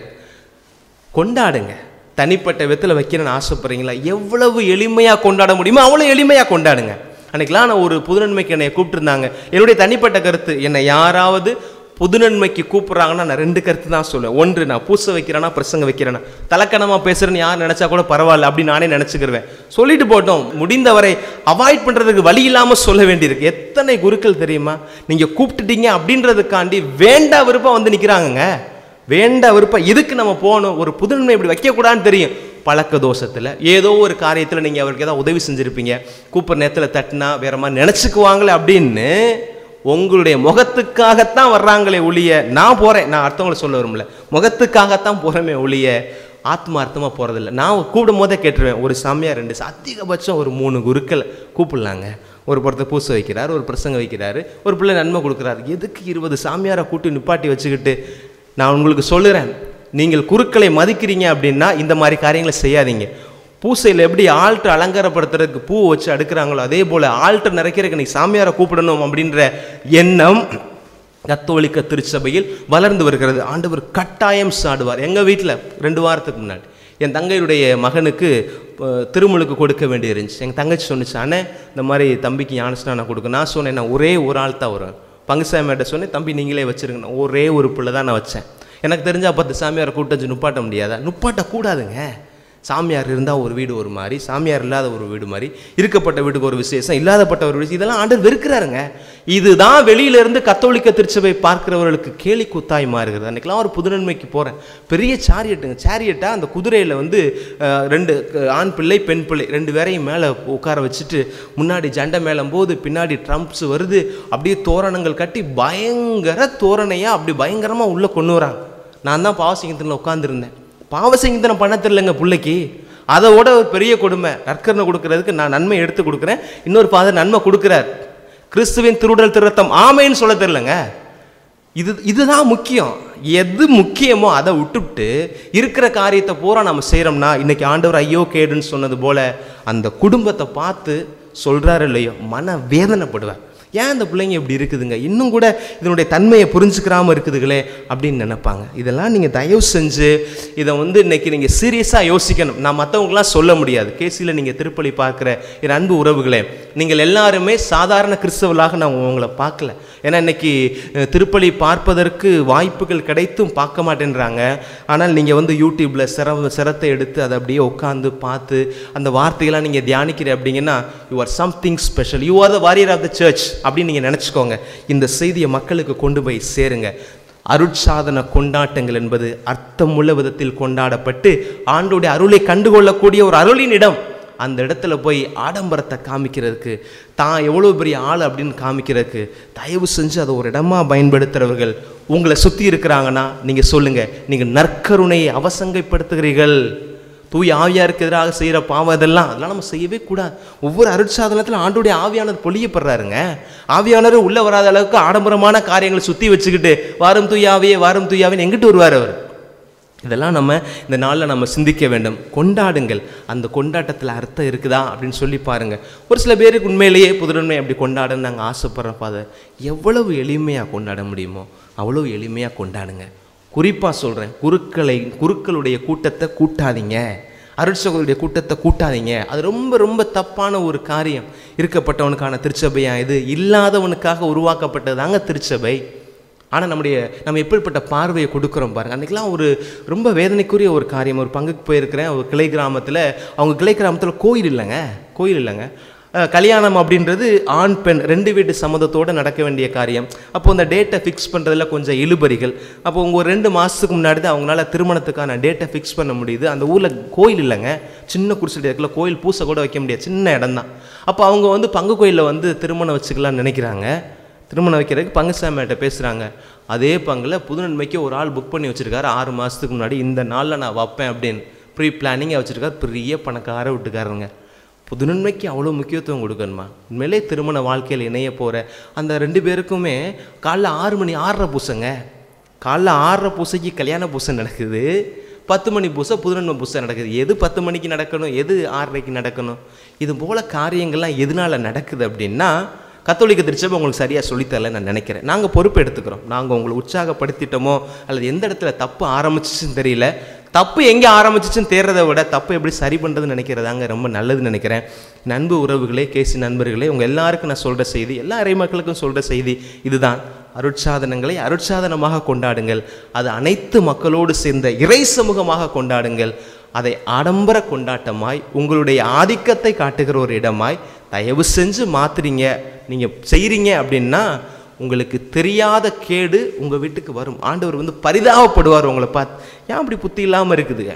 Speaker 1: கொண்டாடுங்க தனிப்பட்ட விதத்தில் வைக்கணும்னு ஆசைப்படுறீங்களா எவ்வளவு எளிமையாக கொண்டாட முடியுமோ அவ்வளோ எளிமையாக கொண்டாடுங்க அன்னைக்கெல்லாம் நான் ஒரு புதுநன்மைக்கு என்னை கூப்பிட்டுருந்தாங்க என்னுடைய தனிப்பட்ட கருத்து என்னை யாராவது புதுநன்மைக்கு கூப்பிட்றாங்கன்னா நான் ரெண்டு கருத்து தான் சொல்லுவேன் ஒன்று நான் பூச வைக்கிறேன்னா பிரசங்க வைக்கிறேன்னா தலக்கணமாக பேசுகிறேன்னு யார் நினச்சா கூட பரவாயில்ல அப்படி நானே நினச்சிக்கிருவேன் சொல்லிட்டு போட்டோம் முடிந்தவரை அவாய்ட் பண்ணுறதுக்கு வழி இல்லாமல் சொல்ல வேண்டியிருக்கு எத்தனை குருக்கள் தெரியுமா நீங்கள் கூப்பிட்டுட்டீங்க அப்படின்றதுக்காண்டி வேண்டா விருப்பம் வந்து நிற்கிறாங்கங்க வேண்ட விருப்பம் இதுக்கு நம்ம போகணும் ஒரு புதுநன்மை இப்படி வைக்கக்கூடாதுன்னு தெரியும் பழக்க தோஷத்தில் ஏதோ ஒரு காரியத்தில் நீங்கள் அவருக்கு ஏதாவது உதவி செஞ்சுருப்பீங்க கூப்பிட்ற நேரத்தில் தட்டினா வேற மாதிரி நினச்சிக்குவாங்களே அப்படின்னு உங்களுடைய முகத்துக்காகத்தான் வர்றாங்களே ஒழிய நான் போகிறேன் நான் அடுத்தவங்களை சொல்ல விரும்பல முகத்துக்காகத்தான் போகிறேமே ஒழிய ஆத்மார்த்தமாக போகிறதில்ல நான் கூப்பிடும் போதே கேட்டுருவேன் ஒரு சாமியார் ரெண்டு சா- அதிகபட்சம் ஒரு மூணு குருக்கள் கூப்பிடலாங்க ஒரு பொறுத்த பூசை வைக்கிறார் ஒரு பிரசங்க வைக்கிறாரு ஒரு பிள்ளை நன்மை கொடுக்குறாரு எதுக்கு இருபது சாமியாரை கூட்டி நிப்பாட்டி வச்சுக்கிட்டு நான் உங்களுக்கு சொல்லுறேன் நீங்கள் குருக்களை மதிக்கிறீங்க அப்படின்னா இந்த மாதிரி காரியங்களை செய்யாதீங்க பூசையில் எப்படி ஆல்ட்டை அலங்காரப்படுத்துறதுக்கு பூ வச்சு அடுக்குறாங்களோ அதே போல் ஆல்ட்டை நிறைக்கிறதுக்கு நீ சாமியாரை கூப்பிடணும் அப்படின்ற எண்ணம் கத்தோலிக்க திருச்சபையில் வளர்ந்து வருகிறது ஆண்டவர் கட்டாயம் சாடுவார் எங்கள் வீட்டில் ரெண்டு வாரத்துக்கு முன்னாடி என் தங்கையுடைய மகனுக்கு அஹ், திருமுழுக்கு கொடுக்க வேண்டி இருந்துச்சு எங்கள் தங்கச்சி சொன்னிச்சு அண்ணே இந்த மாதிரி தம்பிக்கு ஞானஸ்நானம் கொடுக்க நான் சொன்னேன் நான் ஒரே ஒரு ஆள் தான் வருவேன் பங்குசாமியார்ட்ட சொன்னேன் தம்பி நீங்களே வச்சிருங்க நான் ஒரே ஒரு பிள்ளை தான் நான் வச்சேன் எனக்கு தெரிஞ்சா பத்து சாமியாரை கூட்டு வச்சு நுப்பாட்ட முடியாதா நுப்பாட்ட கூடாதுங்க சாமியார் இருந்தால் ஒரு வீடு ஒரு மாதிரி சாமியார் இல்லாத ஒரு வீடு மாதிரி இருக்கப்பட்ட வீட்டுக்கு ஒரு விசேஷம் இல்லாதப்பட்ட ஒரு விஷயம் இதெல்லாம் ஆண்டவர் வெறுக்கிறாருங்க இதுதான் வெளியில இருந்து கத்தோலிக்க திருச்சபை பார்க்கிறவர்களுக்கு கேலி கூத்தாய் மாறுகிறது அன்னைக்கெல்லாம் ஒரு புதுநன்மைக்கு போகிறேன் பெரிய சாரியட்டுங்க சாரியட்டா அந்த குதிரையில் வந்து அஹ், ரெண்டு க- ஆண் பிள்ளை பெண் பிள்ளை ரெண்டு பேரையும் மேலே உட்கார வச்சுட்டு முன்னாடி ஜண்டை மேலும் போது பின்னாடி ட்ரம்ப்ஸ் வருது அப்படியே தோரணங்கள் கட்டி பயங்கர தோரணையாக அப்படி பயங்கரமாக உள்ளே கொண்டு வராங்க நான் தான் பாவசிங்கத்தில் உட்காந்துருந்தேன் பாவசிங்கத்தனம் பண்ண தெரியலங்க பிள்ளைக்கு அதோட ஒரு பெரிய கொடுமை நற்கரணை கொடுக்கறதுக்கு நான் நன்மை எடுத்து கொடுக்குறேன் இன்னொரு ஃபாதர் நன்மை கொடுக்குறார் கிறிஸ்துவின் திருடல் திருத்தம் ஆமைன்னு சொல்ல தெரியலங்க இது இதுதான் முக்கியம் எது முக்கியமோ அதை விட்டுவிட்டு இருக்கிற காரியத்தை பூரா நம்ம செய்கிறோம்னா இன்னைக்கு ஆண்டவர் ஐயோ கேடுன்னு சொன்னது போல அந்த குடும்பத்தை பார்த்து சொல்றாரு இல்லையோ மன வேதனைப்படுவார் ஏன் இந்த பிள்ளைங்க இப்படி இருக்குதுங்க இன்னும் கூட இதனுடைய தன்மையை புரிஞ்சுக்கிறாம இருக்குதுங்களே அப்படின்னு நினைப்பாங்க இதெல்லாம் நீங்கள் தயவு செஞ்சு இதை வந்து இன்னைக்கு நீங்கள் சீரியஸாக யோசிக்கணும் நான் மற்றவங்களாம் சொல்ல முடியாது கேசியில் நீங்கள் திருப்பலி பார்க்குற என் அன்பு உறவுகளே நீங்கள் எல்லாருமே சாதாரண கிறிஸ்தவர்களாக நான் உங்களை பார்க்கல ஏன்னா இன்னைக்கு அஹ், திருப்பலி பார்ப்பதற்கு வாய்ப்புகள் கிடைத்தும் பார்க்க மாட்டேன்றாங்க ஆனால் நீங்கள் வந்து யூடியூப்பில் சிர சிரத்தை எடுத்து அதை அப்படியே உட்காந்து பார்த்து அந்த வார்த்தைகளாம் நீங்கள் தியானிக்கிற அப்படிங்கன்னா you are something special you are the warrior of the church அப்படின்னு நீங்கள் நினச்சிக்கோங்க இந்த செய்தியை மக்களுக்கு கொண்டு போய் சேருங்க அருட்சாதன கொண்டாட்டங்கள் என்பது அர்த்தமுள்ள விதத்தில் கொண்டாடப்பட்டு ஆண்டோடைய அருளை கண்டுகொள்ளக்கூடிய ஒரு அருளின் இடம் அந்த இடத்துல போய் ஆடம்பரத்தை காமிக்கிறதுக்கு தான் எவ்வளோ பெரிய ஆள் அப்படின்னு காமிக்கிறதுக்கு தயவு செஞ்சு அதை ஒரு இடமா பயன்படுத்துகிறவர்கள் உங்களை சுற்றி இருக்கிறாங்கன்னா நீங்கள் சொல்லுங்கள் நீங்கள் நற்கருணையை அவசங்கைப்படுத்துகிறீர்கள் தூய் ஆவியாருக்கு எதிராக செய்கிற பாவம் இதெல்லாம் அதெல்லாம் நம்ம செய்யவே கூடாது ஒவ்வொரு அருட்சாதனத்தில் ஆண்டுடைய ஆவியானவர் பொழியப்படுறாருங்க ஆவியானவர் உள்ளே வராத அளவுக்கு ஆடம்பரமான காரியங்களை சுற்றி வச்சுக்கிட்டு வாரம் தூயாவியே வாரம் தூயாவின்னு எங்கிட்டு வருவார் அவர் இதெல்லாம் நம்ம இந்த நாளில் நம்ம சிந்திக்க வேண்டும் கொண்டாடுங்கள் அந்த கொண்டாட்டத்தில் அர்த்தம் இருக்குதா அப்படின்னு சொல்லி பாருங்கள் ஒரு சில பேருக்கு உண்மையிலேயே புதுநன்மை அப்படி கொண்டாடன்னு நாங்கள் ஆசைப்படுறோம் ஃபாதர் எவ்வளவு எளிமையாக கொண்டாட முடியுமோ அவ்வளோ எளிமையாக கொண்டாடுங்க குறிப்பாக சொல்கிறேன் குருக்களை குருக்களுடைய கூட்டத்தை கூட்டாதீங்க அருட்சகருடைய கூட்டத்தை கூட்டாதீங்க அது ரொம்ப ரொம்ப தப்பான ஒரு காரியம் இருக்கப்பட்டவனுக்கான திருச்சபையா இது இல்லாதவனுக்காக உருவாக்கப்பட்டதாங்க திருச்சபை ஆனால் நம்முடைய நம்ம எப்படிப்பட்ட பார்வையை கொடுக்குறோம் பாருங்க அன்றைக்கெலாம் ஒரு ரொம்ப வேதனைக்குரிய ஒரு காரியம் ஒரு பங்குக்கு போயிருக்கிறேன் ஒரு கிளை கிராமத்தில் அவங்க கிளை கிராமத்தில் கோயில் இல்லைங்க கோயில் இல்லைங்க அஹ், கல்யாணம் அப்படின்றது ஆண் பெண் ரெண்டு வீட்டு சம்மதத்தோடு நடக்க வேண்டிய காரியம் அப்போ அந்த டேட்டை ஃபிக்ஸ் பண்ணுறதுல கொஞ்சம் இழுபறிகள் அப்போ உங்க ஒரு ரெண்டு மாதத்துக்கு முன்னாடி தான் அவங்களால திருமணத்துக்கான டேட்டை ஃபிக்ஸ் பண்ண முடியுது அந்த ஊரில் கோயில் இல்லைங்க சின்ன குடிசை இருக்குல்ல கோயில் பூசை கூட வைக்க முடியாது சின்ன இடம் தான் அப்போ அவங்க வந்து பங்கு கோயிலில் வந்து திருமணம் வச்சுக்கலாம்னு நினைக்கிறாங்க திருமணம் வைக்கிறதுக்கு பங்குசாமியார்ட்ட பேசுகிறாங்க அதே பங்கில் புதுநன்மைக்கு ஒரு ஆள் புக் பண்ணி வச்சுருக்காரு ஆறு மாதத்துக்கு முன்னாடி இந்த நாளில் நான் வைப்பேன் அப்படின்னு ப்ரீ பிளானிங்காக வச்சுருக்காரு பெரிய பணக்கார விட்டுக்காரங்க புதுநன்மைக்கு அவ்வளோ முக்கியத்துவம் கொடுக்கணுமா உண்மையிலே திருமண வாழ்க்கையில் இணைய போகிற அந்த ரெண்டு பேருக்குமே காலைல ஆறு மணி ஆறரை பூசங்க காலைல ஆறரை பூசைக்கு கல்யாண பூசை நடக்குது பத்து மணி பூசை புதுநன்மை பூசை நடக்குது எது பத்து மணிக்கு நடக்கணும் எது ஆறரைக்கு நடக்கணும் இது போல காரியங்கள்லாம் எதனால நடக்குது அப்படின்னா கத்தோலிக்க திருச்சபை உங்களுக்கு சரியாக சொல்லித்தரல நான் நினைக்கிறேன் நாங்கள் பொறுப்பு எடுத்துக்கிறோம் நாங்கள் உங்களை உற்சாகப்படுத்திட்டோமோ அல்லது எந்த இடத்துல தப்பு ஆரம்பிச்சிச்சுன்னு தெரியல தப்பு எங்கே ஆரம்பிச்சிச்சுன்னு தேர்றதை விட தப்பு எப்படி சரி பண்ணுறதுன்னு நினைக்கிறதாங்க ரொம்ப நல்லதுன்னு நினைக்கிறேன் நண்பு உறவுகளே கேசி நண்பர்களே உங்கள் எல்லாருக்கும் நான் சொல்கிற செய்தி எல்லா இறைமக்களுக்கும் சொல்கிற செய்தி இதுதான் அருட்சாதனங்களை அருட்சாதனமாக கொண்டாடுங்கள் அது அனைத்து மக்களோடு சேர்ந்த இறை சமூகமாக கொண்டாடுங்கள் அதை ஆடம்பர கொண்டாட்டமாய் உங்களுடைய ஆதிக்கத்தை காட்டுகிற ஒரு இடமாய் தயவு செஞ்சு மாத்துறீங்க நீங்கள் செய்கிறீங்க அப்படின்னா உங்களுக்கு தெரியாத கேடு உங்கள் வீட்டுக்கு வரும் ஆண்டவர் வந்து பரிதாபப்படுவார் உங்களை பார்த்து ஏன் அப்படி புத்தி இல்லாமல் இருக்குதுங்க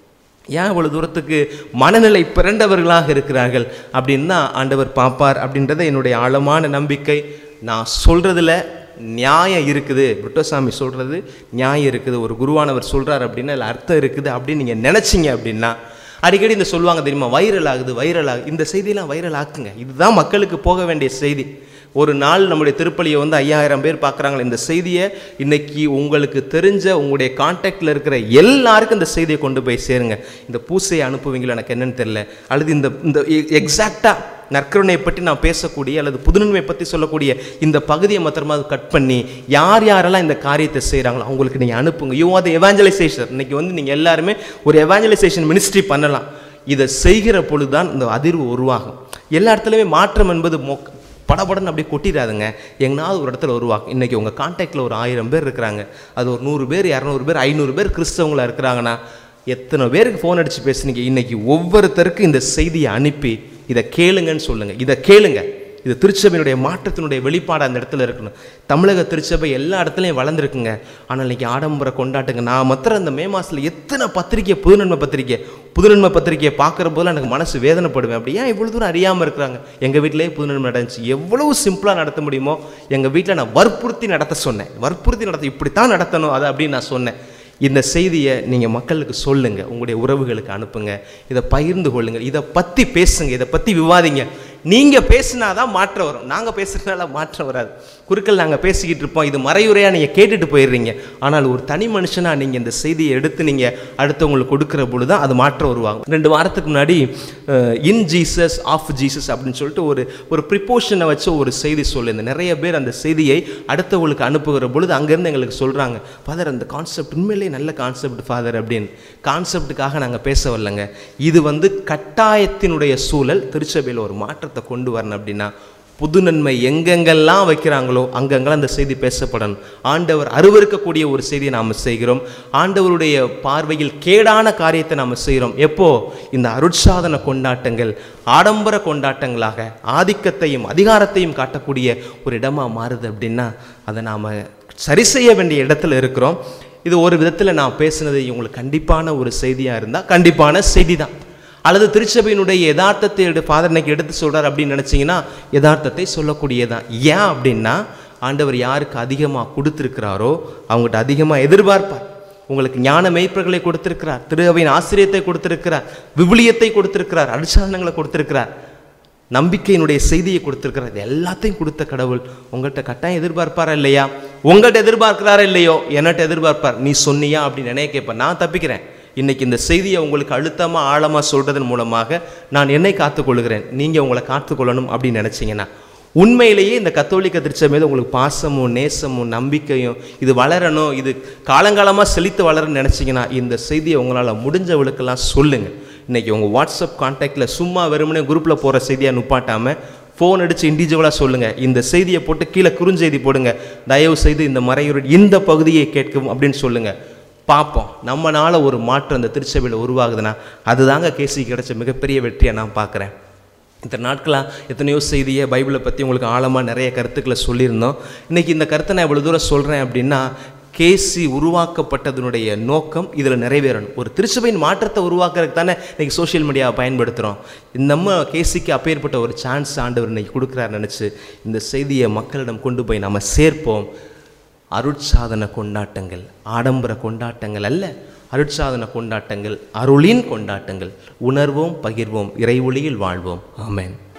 Speaker 1: ஏன் இவ்வளோ தூரத்துக்கு மனநிலை பிறண்டவர்களாக இருக்கிறார்கள் அப்படின்னு தான் ஆண்டவர் பார்ப்பார் அப்படின்றத என்னுடைய ஆழமான நம்பிக்கை நான் சொல்கிறதுல நியாயம் இருக்குது புட்டசாமி சொல்கிறது நியாயம் இருக்குது ஒரு குருவானவர் சொல்கிறார் அப்படின்னா அதில் அர்த்தம் இருக்குது அப்படின்னு நீங்கள் நினச்சிங்க அப்படின்னா அடிக்கடி இந்த சொல்லுவாங்க தெரியுமா வைரல் ஆகுது வைரல் ஆகுது இந்த செய்தியெல்லாம் வைரல் ஆக்குங்க இதுதான் மக்களுக்கு போக வேண்டிய செய்தி ஒரு நாள் நம்முடைய திருப்பலியை வந்து ஐயாயிரம் பேர் பார்க்குறாங்களே இந்த செய்தியை இன்னைக்கு உங்களுக்கு தெரிஞ்ச உங்களுடைய காண்டாக்டில் இருக்கிற எல்லாருக்கும் இந்த செய்தியை கொண்டு போய் சேருங்க இந்த பூசையை அனுப்புவீங்களோ எனக்கு என்னன்னு தெரியல அல்லது இந்த இந்த எக்ஸாக்டாக நற்கருணையை பற்றி நான் பேசக்கூடிய அல்லது புதுநன்மை பற்றி சொல்லக்கூடிய இந்த பகுதியை மாத்திரமா கட் பண்ணி யார் யாரெல்லாம் இந்த காரியத்தை செய்கிறாங்களோ அவங்களுக்கு நீங்கள் அனுப்புங்க யூ ஆர் த எவாஞ்சலைசேஷன் இன்னைக்கு வந்து நீங்கள் எல்லாருமே ஒரு எவாஞ்சலைசேஷன் மினிஸ்ட்ரி பண்ணலாம் இதை செய்கிற பொழுதுதான் இந்த அதிர்வு உருவாகும் எல்லா இடத்துலையுமே மாற்றம் என்பது மொக் படபடன்னு அப்படியே கொட்டிடாதுங்க எங்கனாவது ஒரு இடத்துல உருவாக்கும் இன்றைக்கி உங்கள் காண்டாக்டில் ஒரு ஆயிரம் பேர் இருக்கிறாங்க அது ஒரு நூறு பேர் இரநூறு பேர் ஐநூறு பேர் கிறிஸ்தவங்களா இருக்கிறாங்கன்னா எத்தனை பேருக்கு ஃபோன் அடித்து பேசுனீங்க இன்னைக்கு ஒவ்வொருத்தருக்கும் இந்த செய்தியை அனுப்பி இதை கேளுங்கன்னு சொல்லுங்கள் இதை கேளுங்க இது திருச்சபையினுடைய மாற்றத்தினுடைய வெளிப்பாடு அந்த இடத்துல இருக்கணும் தமிழக திருச்சபை எல்லா இடத்துலையும் வளர்ந்துருக்குங்க ஆனால் இன்னைக்கு ஆடம்பர கொண்டாட்டுங்க நான் மாத்திரம் அந்த மே மாதத்தில் எத்தனை பத்திரிக்கை புதுநன்மை பத்திரிக்கை புதுநன்மை பத்திரிக்கையை பார்க்குற போதெல்லாம் எனக்கு மனசு வேதனைப்படுவேன் அப்படி ஏன் இவ்வளோ தூரம் அறியாமல் இருக்கிறாங்க எங்கள் வீட்டிலேயே புதுநன்மை நடந்துச்சு எவ்வளவு சிம்பிளாக நடத்த முடியுமோ எங்கள் வீட்டில் நான் வற்புறுத்தி நடத்த சொன்னேன் வற்புறுத்தி நடத்த இப்படித்தான் நடத்தணும் அதை அப்படின்னு நான் சொன்னேன் இந்த செய்தியை நீங்கள் மக்களுக்கு சொல்லுங்கள் உங்களுடைய உறவுகளுக்கு அனுப்புங்க இதை பகிர்ந்து கொள்ளுங்கள் இதை பற்றி பேசுங்க இதை பற்றி விவாதிங்க நீங்கள் பேசினாதான் மாற்றம் வரும் நாங்கள் பேசுகிறதுனால மாற்றம் வராது குறுக்கள் நாங்கள் பேசிக்கிட்டு இருப்போம் இது மறையுறையாக நீங்கள் கேட்டுட்டு போயிடுறீங்க ஆனால் ஒரு தனி மனுஷனாக நீங்கள் இந்த செய்தியை எடுத்து நீங்கள் அடுத்தவங்களுக்கு கொடுக்குற பொழுது தான் அது மாற்றம் உருவாகும் ரெண்டு வாரத்துக்கு முன்னாடி இன் ஜீசஸ் ஆஃப் ஜீசஸ் அப்படின்னு சொல்லிட்டு ஒரு ஒரு ப்ரிப்போஷனை வச்சு ஒரு செய்தி சொல்லியிருந்தேன் நிறைய பேர் அந்த செய்தியை அடுத்தவங்களுக்கு அனுப்புகிற பொழுது அங்கேருந்து எங்களுக்கு சொல்கிறாங்க ஃபாதர் அந்த கான்செப்ட் உண்மையிலேயே நல்ல கான்செப்ட் ஃபாதர் அப்படின்னு கான்செப்டுக்காக நாங்கள் பேச வரலங்க இது வந்து கட்டாயத்தினுடைய சூழல் திருச்சபையில் ஒரு மாற்றத்தை கொண்டு வரணும் அப்படின்னா புது நன்மை எங்கெங்கெல்லாம் வைக்கிறாங்களோ அங்கங்கெல்லாம் அந்த செய்தி பேசப்படணும் ஆண்டவர் அருவருக்கக்கூடிய ஒரு செய்தியை நாம் செய்கிறோம் ஆண்டவருடைய பார்வையில் கேடான காரியத்தை நாம் செய்கிறோம் எப்போ இந்த அருட்சாதன கொண்டாட்டங்கள் ஆடம்பர கொண்டாட்டங்களாக ஆதிக்கத்தையும் அதிகாரத்தையும் காட்டக்கூடிய ஒரு இடமா மாறுது அப்படின்னா அதை நாம் சரி செய்ய வேண்டிய இடத்துல இருக்கிறோம் இது ஒரு விதத்தில் நான் பேசுனது உங்களுக்கு கண்டிப்பான ஒரு செய்தியாக இருந்தால் கண்டிப்பான செய்தி தான் அல்லது திருச்சபையினுடைய யதார்த்தத்தை எடு ஃபாதர் இன்னைக்கு எடுத்து சொல்கிறார் அப்படின்னு நினச்சிங்கன்னா யதார்த்தத்தை சொல்லக்கூடியதான் ஏன் அப்படின்னா ஆண்டவர் யாருக்கு அதிகமாக கொடுத்துருக்கிறாரோ அவங்ககிட்ட அதிகமாக எதிர்பார்ப்பார் உங்களுக்கு ஞான மெய்ப்பர்களை கொடுத்திருக்கிறார் திரு அவையின் ஆசிரியத்தை கொடுத்திருக்கிறார் விவிலியத்தை கொடுத்திருக்கிறார் அனுசாதனங்களை கொடுத்திருக்கிறார் நம்பிக்கையினுடைய செய்தியை கொடுத்திருக்கிறார் இது எல்லாத்தையும் கொடுத்த கடவுள் உங்கள்கிட்ட கட்டாயம் எதிர்பார்ப்பாரா இல்லையா உங்கள்கிட்ட எதிர்பார்க்கிறாரா இல்லையோ என்னட்ட எதிர்பார்ப்பார் நீ சொன்னியா அப்படின்னு நினைய கேட்பேன் நான் தப்பிக்கிறேன் இன்னைக்கு இந்த செய்தியை உங்களுக்கு அழுத்தமாக ஆழமாக சொல்றதன் மூலமாக நான் என்னை காத்துக்கொள்கிறேன் நீங்கள் உங்களை காத்துக்கொள்ளணும் அப்படின்னு நினச்சிங்கன்னா உண்மையிலேயே இந்த கத்தோலிக்க திருச்சபை மீது உங்களுக்கு பாசமும் நேசமும் நம்பிக்கையும் இது வளரணும் இது காலங்காலமாக செழித்து வளரணும்னு நினச்சிங்கன்னா இந்த செய்தியை உங்களால் முடிஞ்சவளுக்கெல்லாம் சொல்லுங்கள் இன்றைக்கி உங்கள் வாட்ஸ்அப் கான்டாக்டில் சும்மா வெறுமனே குரூப்பில் போகிற செய்தியாக நுப்பாட்டாமல் ஃபோன் அடித்து இண்டிவிஜுவலாக சொல்லுங்கள் இந்த செய்தியை போட்டு கீழே குறுஞ்செய்தி போடுங்க தயவு செய்து இந்த மறையுறை இந்த பகுதியை கேட்கும் அப்படின்னு சொல்லுங்கள் பார்ப்போம் நம்மனால ஒரு மாற்றம் இந்த திருச்சபையில் உருவாகுதுன்னா அதுதாங்க கேசி கிடைச்ச மிகப்பெரிய வெற்றியை நான் பார்க்குறேன் இத்தனை நாட்களாக எத்தனையோ செய்தியை பைபிளை பற்றி உங்களுக்கு ஆழமாக நிறைய கருத்துக்களை சொல்லியிருந்தோம் இன்றைக்கி இந்த கருத்தை நான் இவ்வளோ தூரம் சொல்கிறேன் அப்படின்னா கேசி உருவாக்கப்பட்டதனுடைய நோக்கம் இதில் நிறைவேறணும் ஒரு திருச்சபையின் மாற்றத்தை உருவாக்குறதுக்கு தானே இன்றைக்கி சோஷியல் மீடியாவை பயன்படுத்துகிறோம் நம்ம கேசிக்கு அப்பேற்பட்ட ஒரு சான்ஸ் ஆண்டவர் இன்னைக்கு கொடுக்குறாரு நினச்சி இந்த செய்தியை மக்களிடம் கொண்டு போய் நம்ம சேர்ப்போம் அருட்சாதன கொண்டாட்டங்கள் ஆடம்பர கொண்டாட்டங்கள் அல்ல அருட்சாதன கொண்டாட்டங்கள் அருளின் கொண்டாட்டங்கள் உணர்வோம் பகிர்வோம் இறைவொளியில் வாழ்வோம் ஆமென்